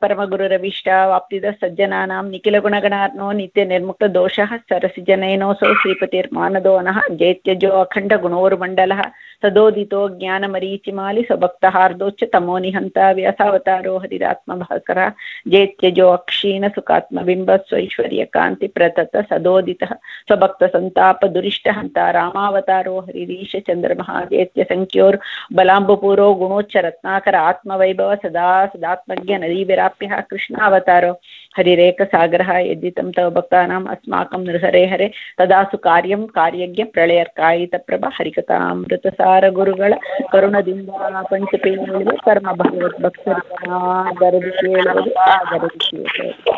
ಪರಮಗುರುರವಿಷ್ಟ ವಾಪ್ತಿದ ಸಜ್ಜನಾನಾಂ ನಿಖಿಲ ಗುಣಗಣಾರ್ನೋ ನಿತ್ಯ ನಿರ್ಮುಕ್ತ ದೋಷಃ ಸರಸಿಜನಯನೋಸೌ ಶ್ರೀಪತಿರ್ಮಾನದೋ ನಃ ಜೈತ್ಯಜೋ ಅಖಂಡ ಗುಣೋರ್ಮಂಡಲಃ ಸದೋದಿತೋ ಜ್ಞಾನಮರೀಚಿಮಾಲಿ ಸ್ವಭಕ್ತಹಾರ್ದೋಚ್ಚ ತಮೋ ನಿಹಂತ ವ್ಯಾಸಾವತಾರೋ ಹರಿರಾತ್ಮಭಾಸ್ಕರ ಜೇತ್ಯಜೋ ಅಕ್ಷೀಣ ಸುಖಾತ್ಮಬಿಂಬ ಸ್ವೈಶ್ವರ್ಯ ಕಾಂತಿ ಪ್ರತತ ಸದೋದಿತಃ ಸ್ವಭಕ್ತ ಸಂತಾಪ ದುರಿಷ್ಟ ಹಂತ ರಾಮಾವತಾರೋ ಹರಿರೀಶ ಚಂದ್ರಮಃ ಜೇತ್ಯ ಸಂಖ್ಯೋರ್ ಬಲಾಂಬಪೂರೋ ಗುಣೋಚ್ಚ ರತ್ನಾಕರ ಆತ್ಮವೈಭವ ಸದಾ ಸದಾತ್ಮಜ್ಞ ನದೀ ವಿರಾಪ್ಯ ಕೃಷ್ಣಾವತಾರೋ ಹರಿರೇಕ ಸಾಗರ ಯದ್ದಿತಂ ತವ ಭಕ್ತಾನಾಂ ಅಸ್ಮಾಕಂ ನೃಹರೆ ಹರೆ ತದಾಸು ಕಾರ್ಯಂ ಕಾರ್ಯಜ್ಞ ಪ್ರಳಯರ್ಕಾಯಿತ ಪ್ರಭ ಹರಿಕಥಾಮೃತ ಸಾರ ಗುರುಗಳ ಕರುಣದಿಂದ ಪಂಚಪೇಳುವುದು ಕರ್ಮ ಭಗವತ್ ಭಕ್ತರಿಗೆ ಕೇಳುವುದು ಆದರದಿ ಕೇಳುವುದು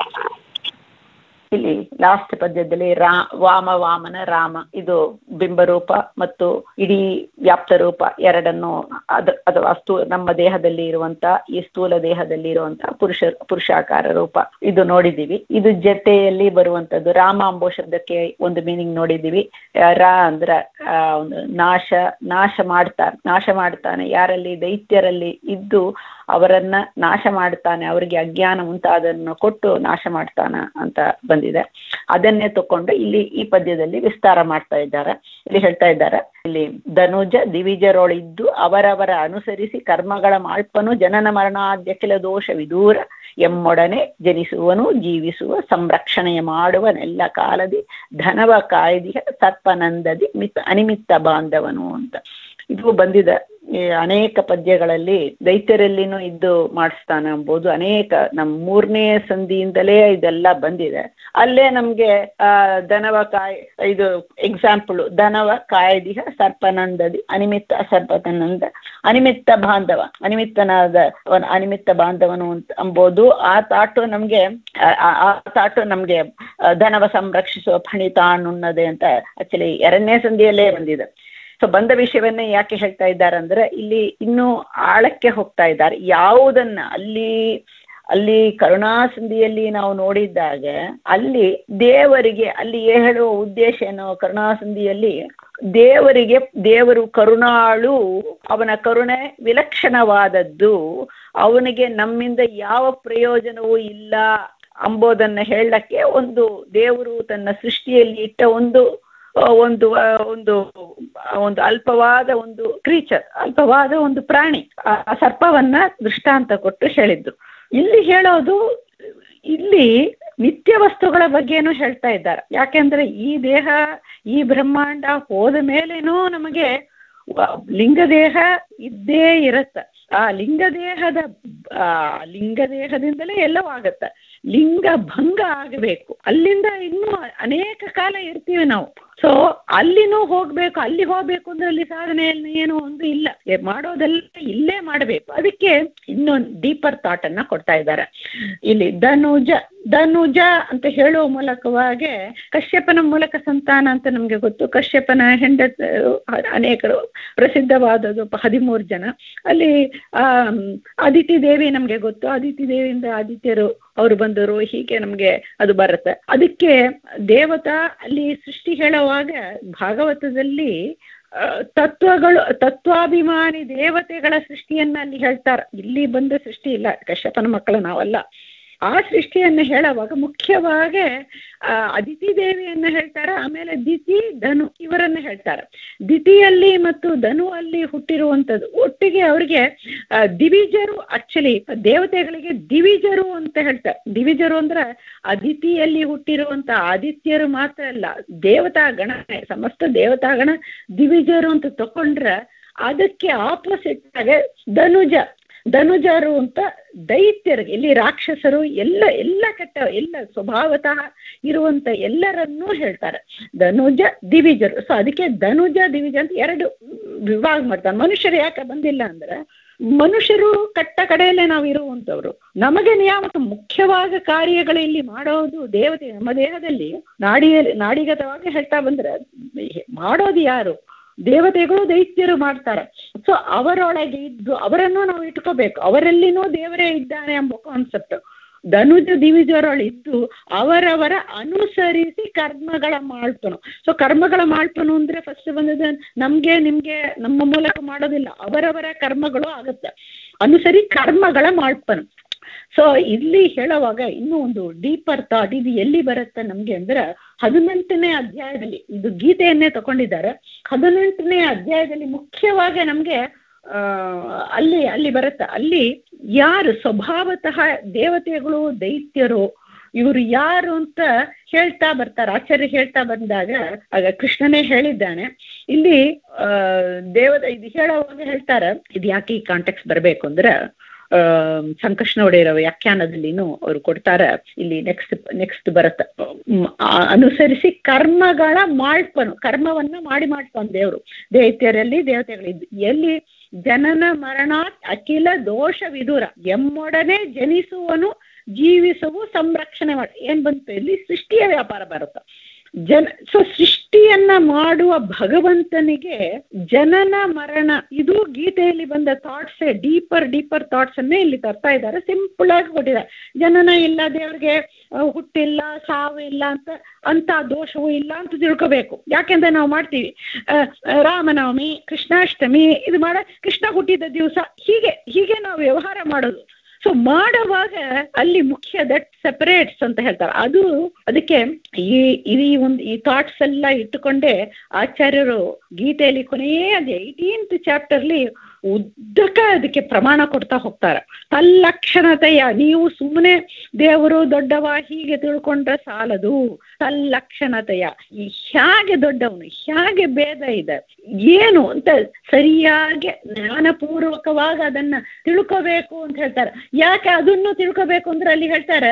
ಇಲ್ಲಿ ಲಾಸ್ಟ್ ಪದ್ಯದಲ್ಲಿ ರಾ ವಾಮ ವಾಮನ ರಾಮ ಇದು ಬಿಂಬರೂಪ ಮತ್ತು ಇಡೀ ವ್ಯಾಪ್ತ ರೂಪ ಎರಡನ್ನು ಅದ ಅಥವಾ ಸ್ಥೂ ನಮ್ಮ ದೇಹದಲ್ಲಿ ಇರುವಂತ ಈ ಸ್ಥೂಲ ದೇಹದಲ್ಲಿ ಇರುವಂತ ಪುರುಷ ಪುರುಷಾಕಾರ ರೂಪ ಇದು ನೋಡಿದೀವಿ ಇದು ಜೊತೆಯಲ್ಲಿ ಬರುವಂತದ್ದು ರಾಮ ಅಂಬೋ ಶಬ್ದಕ್ಕೆ ಒಂದು ಮೀನಿಂಗ್ ನೋಡಿದೀವಿ ಆ, ರಾ ಅಂದ್ರ ಆ, ಒಂದು ನಾಶ ನಾಶ ಮಾಡ್ತಾನೆ ನಾಶ ಮಾಡ್ತಾನೆ ಯಾರಲ್ಲಿ ದೈತ್ಯರಲ್ಲಿ ಇದ್ದು ಅವರನ್ನ ನಾಶ ಮಾಡ್ತಾನೆ ಅವರಿಗೆ ಅಜ್ಞಾನ ಮುಂತಾದನ್ನು ಕೊಟ್ಟು ನಾಶ ಮಾಡ್ತಾನ ಅಂತ ಬಂದಿದೆ ಅದನ್ನೇ ತಕೊಂಡು ಇಲ್ಲಿ ಈ ಪದ್ಯದಲ್ಲಿ ವಿಸ್ತಾರ ಮಾಡ್ತಾ ಇದ್ದಾರೆ ಇಲ್ಲಿ ಹೇಳ್ತಾ ಇದ್ದಾರೆ ಇಲ್ಲಿ ಧನುಜ ದಿವಿಜರೊಳಿದ್ದು ಅವರವರ ಅನುಸರಿಸಿ ಕರ್ಮಗಳ ಮಾಳ್ಪನು ಜನನ ಮರಣಾದ್ಯಖಿಲ ದೋಷ ವಿದೂರ ಎಮ್ಮೊಡನೆ ಜನಿಸುವನು ಜೀವಿಸುವ ಸಂರಕ್ಷಣೆಯ ಮಾಡುವನೆಲ್ಲ ಕಾಲದಿ ಧನವ ಕಾಯ್ದಿಹ ಸರ್ಪನಂದದಿ ಮಿತ್ ಅನಿಮಿತ್ತ ಬಾಂಧವನು ಅಂತ ಇದು ಬಂದಿದೆ ಈ ಅನೇಕ ಪದ್ಯಗಳಲ್ಲಿ ದೈತ್ಯರಲ್ಲಿನೂ ಇದ್ದು ಮಾಡಿಸ್ತಾನ ಎಂಬುದು ಅನೇಕ ನಮ್ಮ ಮೂರನೇ ಸಂಧಿಯಿಂದಲೇ ಇದೆಲ್ಲ ಬಂದಿದೆ ಅಲ್ಲೇ ನಮ್ಗೆ ಆ ದನವ ಕಾಯ್ ಇದು ಎಕ್ಸಾಂಪಲ್ ದನವ ಕಾಯ್ದಿಹ ಸರ್ಪನಂದದಿ ಅನಿಮಿತ್ತ ಸರ್ಪತನಂದ ಅನಿಮಿತ್ತ ಬಾಂಧವ ಅನಿಮಿತ್ತನಾದ ಅವನ ಅನಿಮಿತ್ತ ಬಾಂಧವನು ಅಂತ ಅಂಬೋದು ಆ ತಾಟು ನಮ್ಗೆ ಆ- ಆ- ಆ ತಾಟು ನಮ್ಗೆ ಆ, ದನವ ಸಂರಕ್ಷಿಸುವ ಫಣಿತಾಣುನ್ನದೆ ಅಂತ ಆಕ್ಚುಲಿ ಎರಡನೇ ಸಂಧಿಯಲ್ಲೇ ಬಂದಿದೆ ಸೊ ಬಂದ ವಿಷಯವನ್ನೇ ಯಾಕೆ ಹೇಳ್ತಾ ಇದ್ದಾರೆ ಅಂದ್ರೆ ಇಲ್ಲಿ ಇನ್ನೂ ಆಳಕ್ಕೆ ಹೋಗ್ತಾ ಇದ್ದಾರೆ ಯಾವುದನ್ನ ಅಲ್ಲಿ ಅಲ್ಲಿ ಕರುಣಾಸಂಧಿಯಲ್ಲಿ ನಾವು ನೋಡಿದ್ದಾಗ ಅಲ್ಲಿ ದೇವರಿಗೆ ಅಲ್ಲಿ ಹೇಳುವ ಉದ್ದೇಶ ಏನು ಕರುಣಾಸಂಧಿಯಲ್ಲಿ ದೇವರಿಗೆ ದೇವರು ಕರುಣಾಳು ಅವನ ಕರುಣೆ ವಿಲಕ್ಷಣವಾದದ್ದು ಅವನಿಗೆ ನಮ್ಮಿಂದ ಯಾವ ಪ್ರಯೋಜನವೂ ಇಲ್ಲ ಅಂಬೋದನ್ನ ಹೇಳಕ್ಕೆ ಒಂದು ದೇವರು ತನ್ನ ಸೃಷ್ಟಿಯಲ್ಲಿ ಇಟ್ಟ ಒಂದು ಆ, ಒಂದು ಆ, ಒಂದು ಆ, ಒಂದು ಅಲ್ಪವಾದ ಒಂದು ಕ್ರೀಚರ್ ಅಲ್ಪವಾದ ಒಂದು ಪ್ರಾಣಿ ಆ ಆ ಸರ್ಪವನ್ನ ದೃಷ್ಟಾಂತ ಕೊಟ್ಟು ಹೇಳಿದ್ರು ಇಲ್ಲಿ ಹೇಳೋದು ಇಲ್ಲಿ ನಿತ್ಯ ವಸ್ತುಗಳ ಬಗ್ಗೆನೂ ಹೇಳ್ತಾ ಇದ್ದಾರೆ ಯಾಕೆಂದ್ರೆ ಈ ದೇಹ ಈ ಬ್ರಹ್ಮಾಂಡ ಹೋದ ಮೇಲೇನೂ ನಮಗೆ ವ- ಲಿಂಗದೇಹ ಇದ್ದೇ ಇರತ್ತ ಆ ಲಿಂಗದೇಹದ ಆ ಲಿಂಗದೇಹದಿಂದಲೇ ಎಲ್ಲವೂ ಆಗತ್ತೆ ಲಿಂಗ ಭಂಗ ಆಗಬೇಕು ಅಲ್ಲಿಂದ ಇನ್ನೂ ಅನೇಕ ಕಾಲ ಇರ್ತೀವಿ ನಾವು ಸೊ ಅಲ್ಲಿನೂ ಹೋಗ್ಬೇಕು ಅಲ್ಲಿ ಹೋಗ್ಬೇಕು ಅಂದ್ರೆ ಅಲ್ಲಿ ಸಾಧನೆಯಲ್ಲಿ ಏನು ಒಂದು ಇಲ್ಲ ಏ, ಮಾಡೋದೆಲ್ಲ ಇಲ್ಲೇ ಮಾಡಬೇಕು ಅದಕ್ಕೆ ಇನ್ನೊಂದು ಡೀಪರ್ ಥಾಟ್ ಅನ್ನ ಕೊಡ್ತಾ ಇದ್ದಾರೆ ಇಲ್ಲಿ ಧನುಜ ಧನುಜ ಅಂತ ಹೇಳುವ ಮೂಲಕವಾಗಿ ಕಶ್ಯಪನ ಮೂಲಕ ಸಂತಾನ ಅಂತ ನಮ್ಗೆ ಗೊತ್ತು ಕಶ್ಯಪನ ಹೆಂಡತ ಅನೇಕರು ಪ್ರಸಿದ್ಧವಾದದ್ದು ಪ- ಹದಿಮೂರು ಜನ ಅಲ್ಲಿ ಆ ಅದಿತಿ ದೇವಿ ನಮ್ಗೆ ಗೊತ್ತು ಅದಿತಿ ದೇವಿಯಿಂದ ಆದಿತ್ಯರು ಅವರು ಬಂದರು ಹೀಗೆ ನಮ್ಗೆ ಅದು ಬರುತ್ತೆ ಅದಕ್ಕೆ ದೇವತಾ ಅಲ್ಲಿ ಸೃಷ್ಟಿ ಹೇಳುವಾಗ ಭಾಗವತದಲ್ಲಿ ಆ, ತತ್ವಗಳು ತತ್ವಾಭಿಮಾನಿ ದೇವತೆಗಳ ಸೃಷ್ಟಿಯನ್ನ ಅಲ್ಲಿ ಹೇಳ್ತಾರೆ ಇಲ್ಲಿ ಬಂದ ಸೃಷ್ಟಿ ಇಲ್ಲ ಕಶ್ಯಪನ ಮಕ್ಕಳು ನಾವಲ್ಲ ಆ ಸೃಷ್ಟಿಯನ್ನು ಹೇಳುವಾಗ ಮುಖ್ಯವಾಗಿ ಆ, ಅದಿತಿ ದೇವಿಯನ್ನ ಹೇಳ್ತಾರೆ ಆಮೇಲೆ ದಿತಿ ಧನು ಇವರನ್ನ ಹೇಳ್ತಾರೆ ದಿತಿಯಲ್ಲಿ ಮತ್ತು ಧನು ಅಲ್ಲಿ ಹುಟ್ಟಿರುವಂಥದ್ದು ಒಟ್ಟಿಗೆ ಅವರಿಗೆ ಆ, ದಿವಿಜರು ಆಕ್ಚುಲಿ ದೇವತೆಗಳಿಗೆ ದಿವಿಜರು ಅಂತ ಹೇಳ್ತಾರೆ ದಿವಿಜರು ಅಂದ್ರೆ ಅದಿತಿಯಲ್ಲಿ ಹುಟ್ಟಿರುವಂತ ಆದಿತ್ಯರು ಮಾತ್ರ ಅಲ್ಲ ದೇವತಾ ಗಣ ಸಮಸ್ತ ದೇವತಾ ಗಣ ದಿವಿಜರು ಅಂತ ತಕೊಂಡ್ರೆ ಅದಕ್ಕೆ ಆಪೋಸಿಟ್ ಆಗಿ ಧನುಜ ಧನುಜರು ಅಂತ ದೈತ್ಯರಿಗೆ ಇಲ್ಲಿ ರಾಕ್ಷಸರು ಎಲ್ಲ ಎಲ್ಲ ಕೆಟ್ಟ ಎಲ್ಲ ಸ್ವಭಾವತಃ ಇರುವಂತ ಎಲ್ಲರನ್ನೂ ಹೇಳ್ತಾರೆ ಧನುಜ ದಿವಿಜರು ಸೊ ಅದಕ್ಕೆ ಧನುಜ ದಿವಿಜ ಅಂತ ಎರಡು ವಿಭಾಗ ಮಾಡ್ತಾರೆ ಮನುಷ್ಯರು ಯಾಕೆ ಬಂದಿಲ್ಲ ಅಂದ್ರೆ ಮನುಷ್ಯರು ಕಟ್ಟ ಕಡೆಯಲ್ಲೇ ನಾವು ಇರುವಂತವ್ರು ನಮಗೆ ನಿಯಾಮಕ ಮುಖ್ಯವಾದ ಕಾರ್ಯಗಳು ಇಲ್ಲಿ ಮಾಡೋದು ದೇವತೆ ನಮ್ಮ ದೇಹದಲ್ಲಿ ನಾಡಿಯಲ್ಲಿ ನಾಡಿಗತವಾಗಿ ಹೇಳ್ತಾ ಬಂದ್ರೆ ಮಾಡೋದು ಯಾರು ದೇವತೆಗಳು ದೈತ್ಯರು ಮಾಡ್ತಾರೆ ಸೊ ಅವರೊಳಗೆ ಇದ್ದು ಅವರನ್ನು ನಾವು ಇಟ್ಕೋಬೇಕು ಅವರಲ್ಲಿನೂ ದೇವರೇ ಇದ್ದಾನೆ ಎಂಬ ಕಾನ್ಸೆಪ್ಟ್ ಧನುಜ ದಿವಿಜರೊಳಿದ್ದು ಅವರವರ ಅನುಸರಿಸಿ ಕರ್ಮಗಳ ಮಾಳ್ಪನು ಸೊ ಕರ್ಮಗಳ ಮಾಳ್ಪನು ಅಂದ್ರೆ ಫಸ್ಟ್ ಬಂದದ ನಮ್ಗೆ ನಿಮ್ಗೆ ನಮ್ಮ ಮೂಲಕ ಮಾಡೋದಿಲ್ಲ ಅವರವರ ಕರ್ಮಗಳು ಆಗುತ್ತೆ ಅನುಸರಿ ಕರ್ಮಗಳ ಮಾಳ್ಪನು ಸೊ ಇಲ್ಲಿ ಹೇಳುವಾಗ ಇನ್ನೂ ಒಂದು ಡೀಪರ್ ಥಾಟ್ ಇದು ಎಲ್ಲಿ ಬರುತ್ತೆ ನಮ್ಗೆ ಅಂದ್ರೆ ಹದಿನೆಂಟನೇ ಅಧ್ಯಾಯದಲ್ಲಿ ಇದು ಗೀತೆಯನ್ನೇ ತಗೊಂಡಿದ್ದಾರೆ ಹದಿನೆಂಟನೇ ಅಧ್ಯಾಯದಲ್ಲಿ ಮುಖ್ಯವಾಗಿ ನಮ್ಗೆ ಆ ಅಲ್ಲಿ ಅಲ್ಲಿ ಬರುತ್ತೆ ಅಲ್ಲಿ ಯಾರು ಸ್ವಭಾವತಃ ದೇವತೆಗಳು ದೈತ್ಯರು ಇವರು ಯಾರು ಅಂತ ಹೇಳ್ತಾ ಬರ್ತಾರೆ ಆಚಾರ್ಯ ಹೇಳ್ತಾ ಬಂದಾಗ ಆಗ ಕೃಷ್ಣನೇ ಹೇಳಿದ್ದಾನೆ ಇಲ್ಲಿ ಆ ದೇವದ ಇದು ಹೇಳುವಾಗ ಹೇಳ್ತಾರೆ ಇದು ಯಾಕೆ ಈ ಕಾಂಟೆಕ್ಸ್ ಬರ್ಬೇಕು ಅಂದ್ರೆ ಆ ಸಂಕಷ್ಣ ಒಡೆಯರ ವ್ಯಾಖ್ಯಾನದಲ್ಲಿನೂ ಅವ್ರು ಕೊಡ್ತಾರೆ ಇಲ್ಲಿ ನೆಕ್ಸ್ಟ್ ನೆಕ್ಸ್ಟ್ ಬರುತ್ತೆ ಅನುಸರಿಸಿ ಕರ್ಮಗಳ ಮಾಡ್ಪನು ಕರ್ಮವನ್ನ ಮಾಡಿ ಮಾಡ್ತಾನೆ ದೇವರು ದೈತ್ಯರಲ್ಲಿ ದೇವತೆಗಳು ಎಲ್ಲಿ ಜನನ ಮರಣಾತ್ ಅಖಿಲ ದೋಷ ವಿದೂರ ಎಮ್ಮೊಡನೆ ಜನಿಸುವನು ಜೀವಿಸುವು ಸಂರಕ್ಷಣೆ ಮಾಡಿ ಏನ್ ಬಂತು ಇಲ್ಲಿ ಸೃಷ್ಟಿಯ ವ್ಯಾಪಾರ ಬರುತ್ತೆ ಜನ ಸೊ ಸೃಷ್ಟಿಯನ್ನ ಮಾಡುವ ಭಗವಂತನಿಗೆ ಜನನ ಮರಣ ಇದು ಗೀತೆಯಲ್ಲಿ ಬಂದ ಥಾಟ್ಸ್ ಡೀಪರ್ ಡೀಪರ್ ಥಾಟ್ಸ್ ಅನ್ನೇ ಇಲ್ಲಿ ತರ್ತಾ ಇದ್ದಾರೆ ಸಿಂಪಲ್ ಆಗಿ ಕೊಟ್ಟಿದ್ದಾರೆ ಜನನ ಇಲ್ಲ ದೇವ್ರಿಗೆ ಹುಟ್ಟಿಲ್ಲ ಸಾವು ಇಲ್ಲ ಅಂತ ಅಂತ ದೋಷವೂ ಇಲ್ಲ ಅಂತ ತಿಳ್ಕೋಬೇಕು ಯಾಕೆಂದ್ರೆ ನಾವು ಮಾಡ್ತೀವಿ ರಾಮನವಮಿ ಕೃಷ್ಣಾಷ್ಟಮಿ ಇದು ಮಾಡ ಕೃಷ್ಣ ಹುಟ್ಟಿದ ದಿವಸ ಹೀಗೆ ಹೀಗೆ ನಾವು ವ್ಯವಹಾರ ಮಾಡೋದು ಸೊ ಮಾಡುವಾಗ ಅಲ್ಲಿ ಮುಖ್ಯ ದಟ್ ಸೆಪರೇಟ್ಸ್ ಅಂತ ಹೇಳ್ತಾರೆ ಅದು ಅದಕ್ಕೆ ಈ ಈ ಒಂದು ಈ ಥಾಟ್ಸ್ ಎಲ್ಲ ಇಟ್ಟುಕೊಂಡೇ ಆಚಾರ್ಯರು ಗೀತೆಯಲ್ಲಿ ಕೊನೆಯೇ ಅದು ಏಯ್ಟೀನ್ತ್ ಚಾಪ್ಟರ್ಲಿ ಉದ್ದಕ ಅದಕ್ಕೆ ಪ್ರಮಾಣ ಕೊಡ್ತಾ ಹೋಗ್ತಾರೆ ತಲ್ಲಕ್ಷಣತೆಯ ನೀವು ಸುಮ್ಮನೆ ದೇವರು ದೊಡ್ಡವ ಹೀಗೆ ತಿಳ್ಕೊಂಡ್ರೆ ಸಾಲದು ತಲ್ಲಕ್ಷಣತೆಯ ಹೇಗೆ ದೊಡ್ಡವನು ಹೇಗೆ ಭೇದ ಇದೆ ಏನು ಅಂತ ಸರಿಯಾಗಿ ಜ್ಞಾನಪೂರ್ವಕವಾಗಿ ಅದನ್ನ ತಿಳ್ಕೋಬೇಕು ಅಂತ ಹೇಳ್ತಾರೆ ಯಾಕೆ ಅದನ್ನು ತಿಳ್ಕೋಬೇಕು ಅಂದ್ರೆ ಅಲ್ಲಿ ಹೇಳ್ತಾರೆ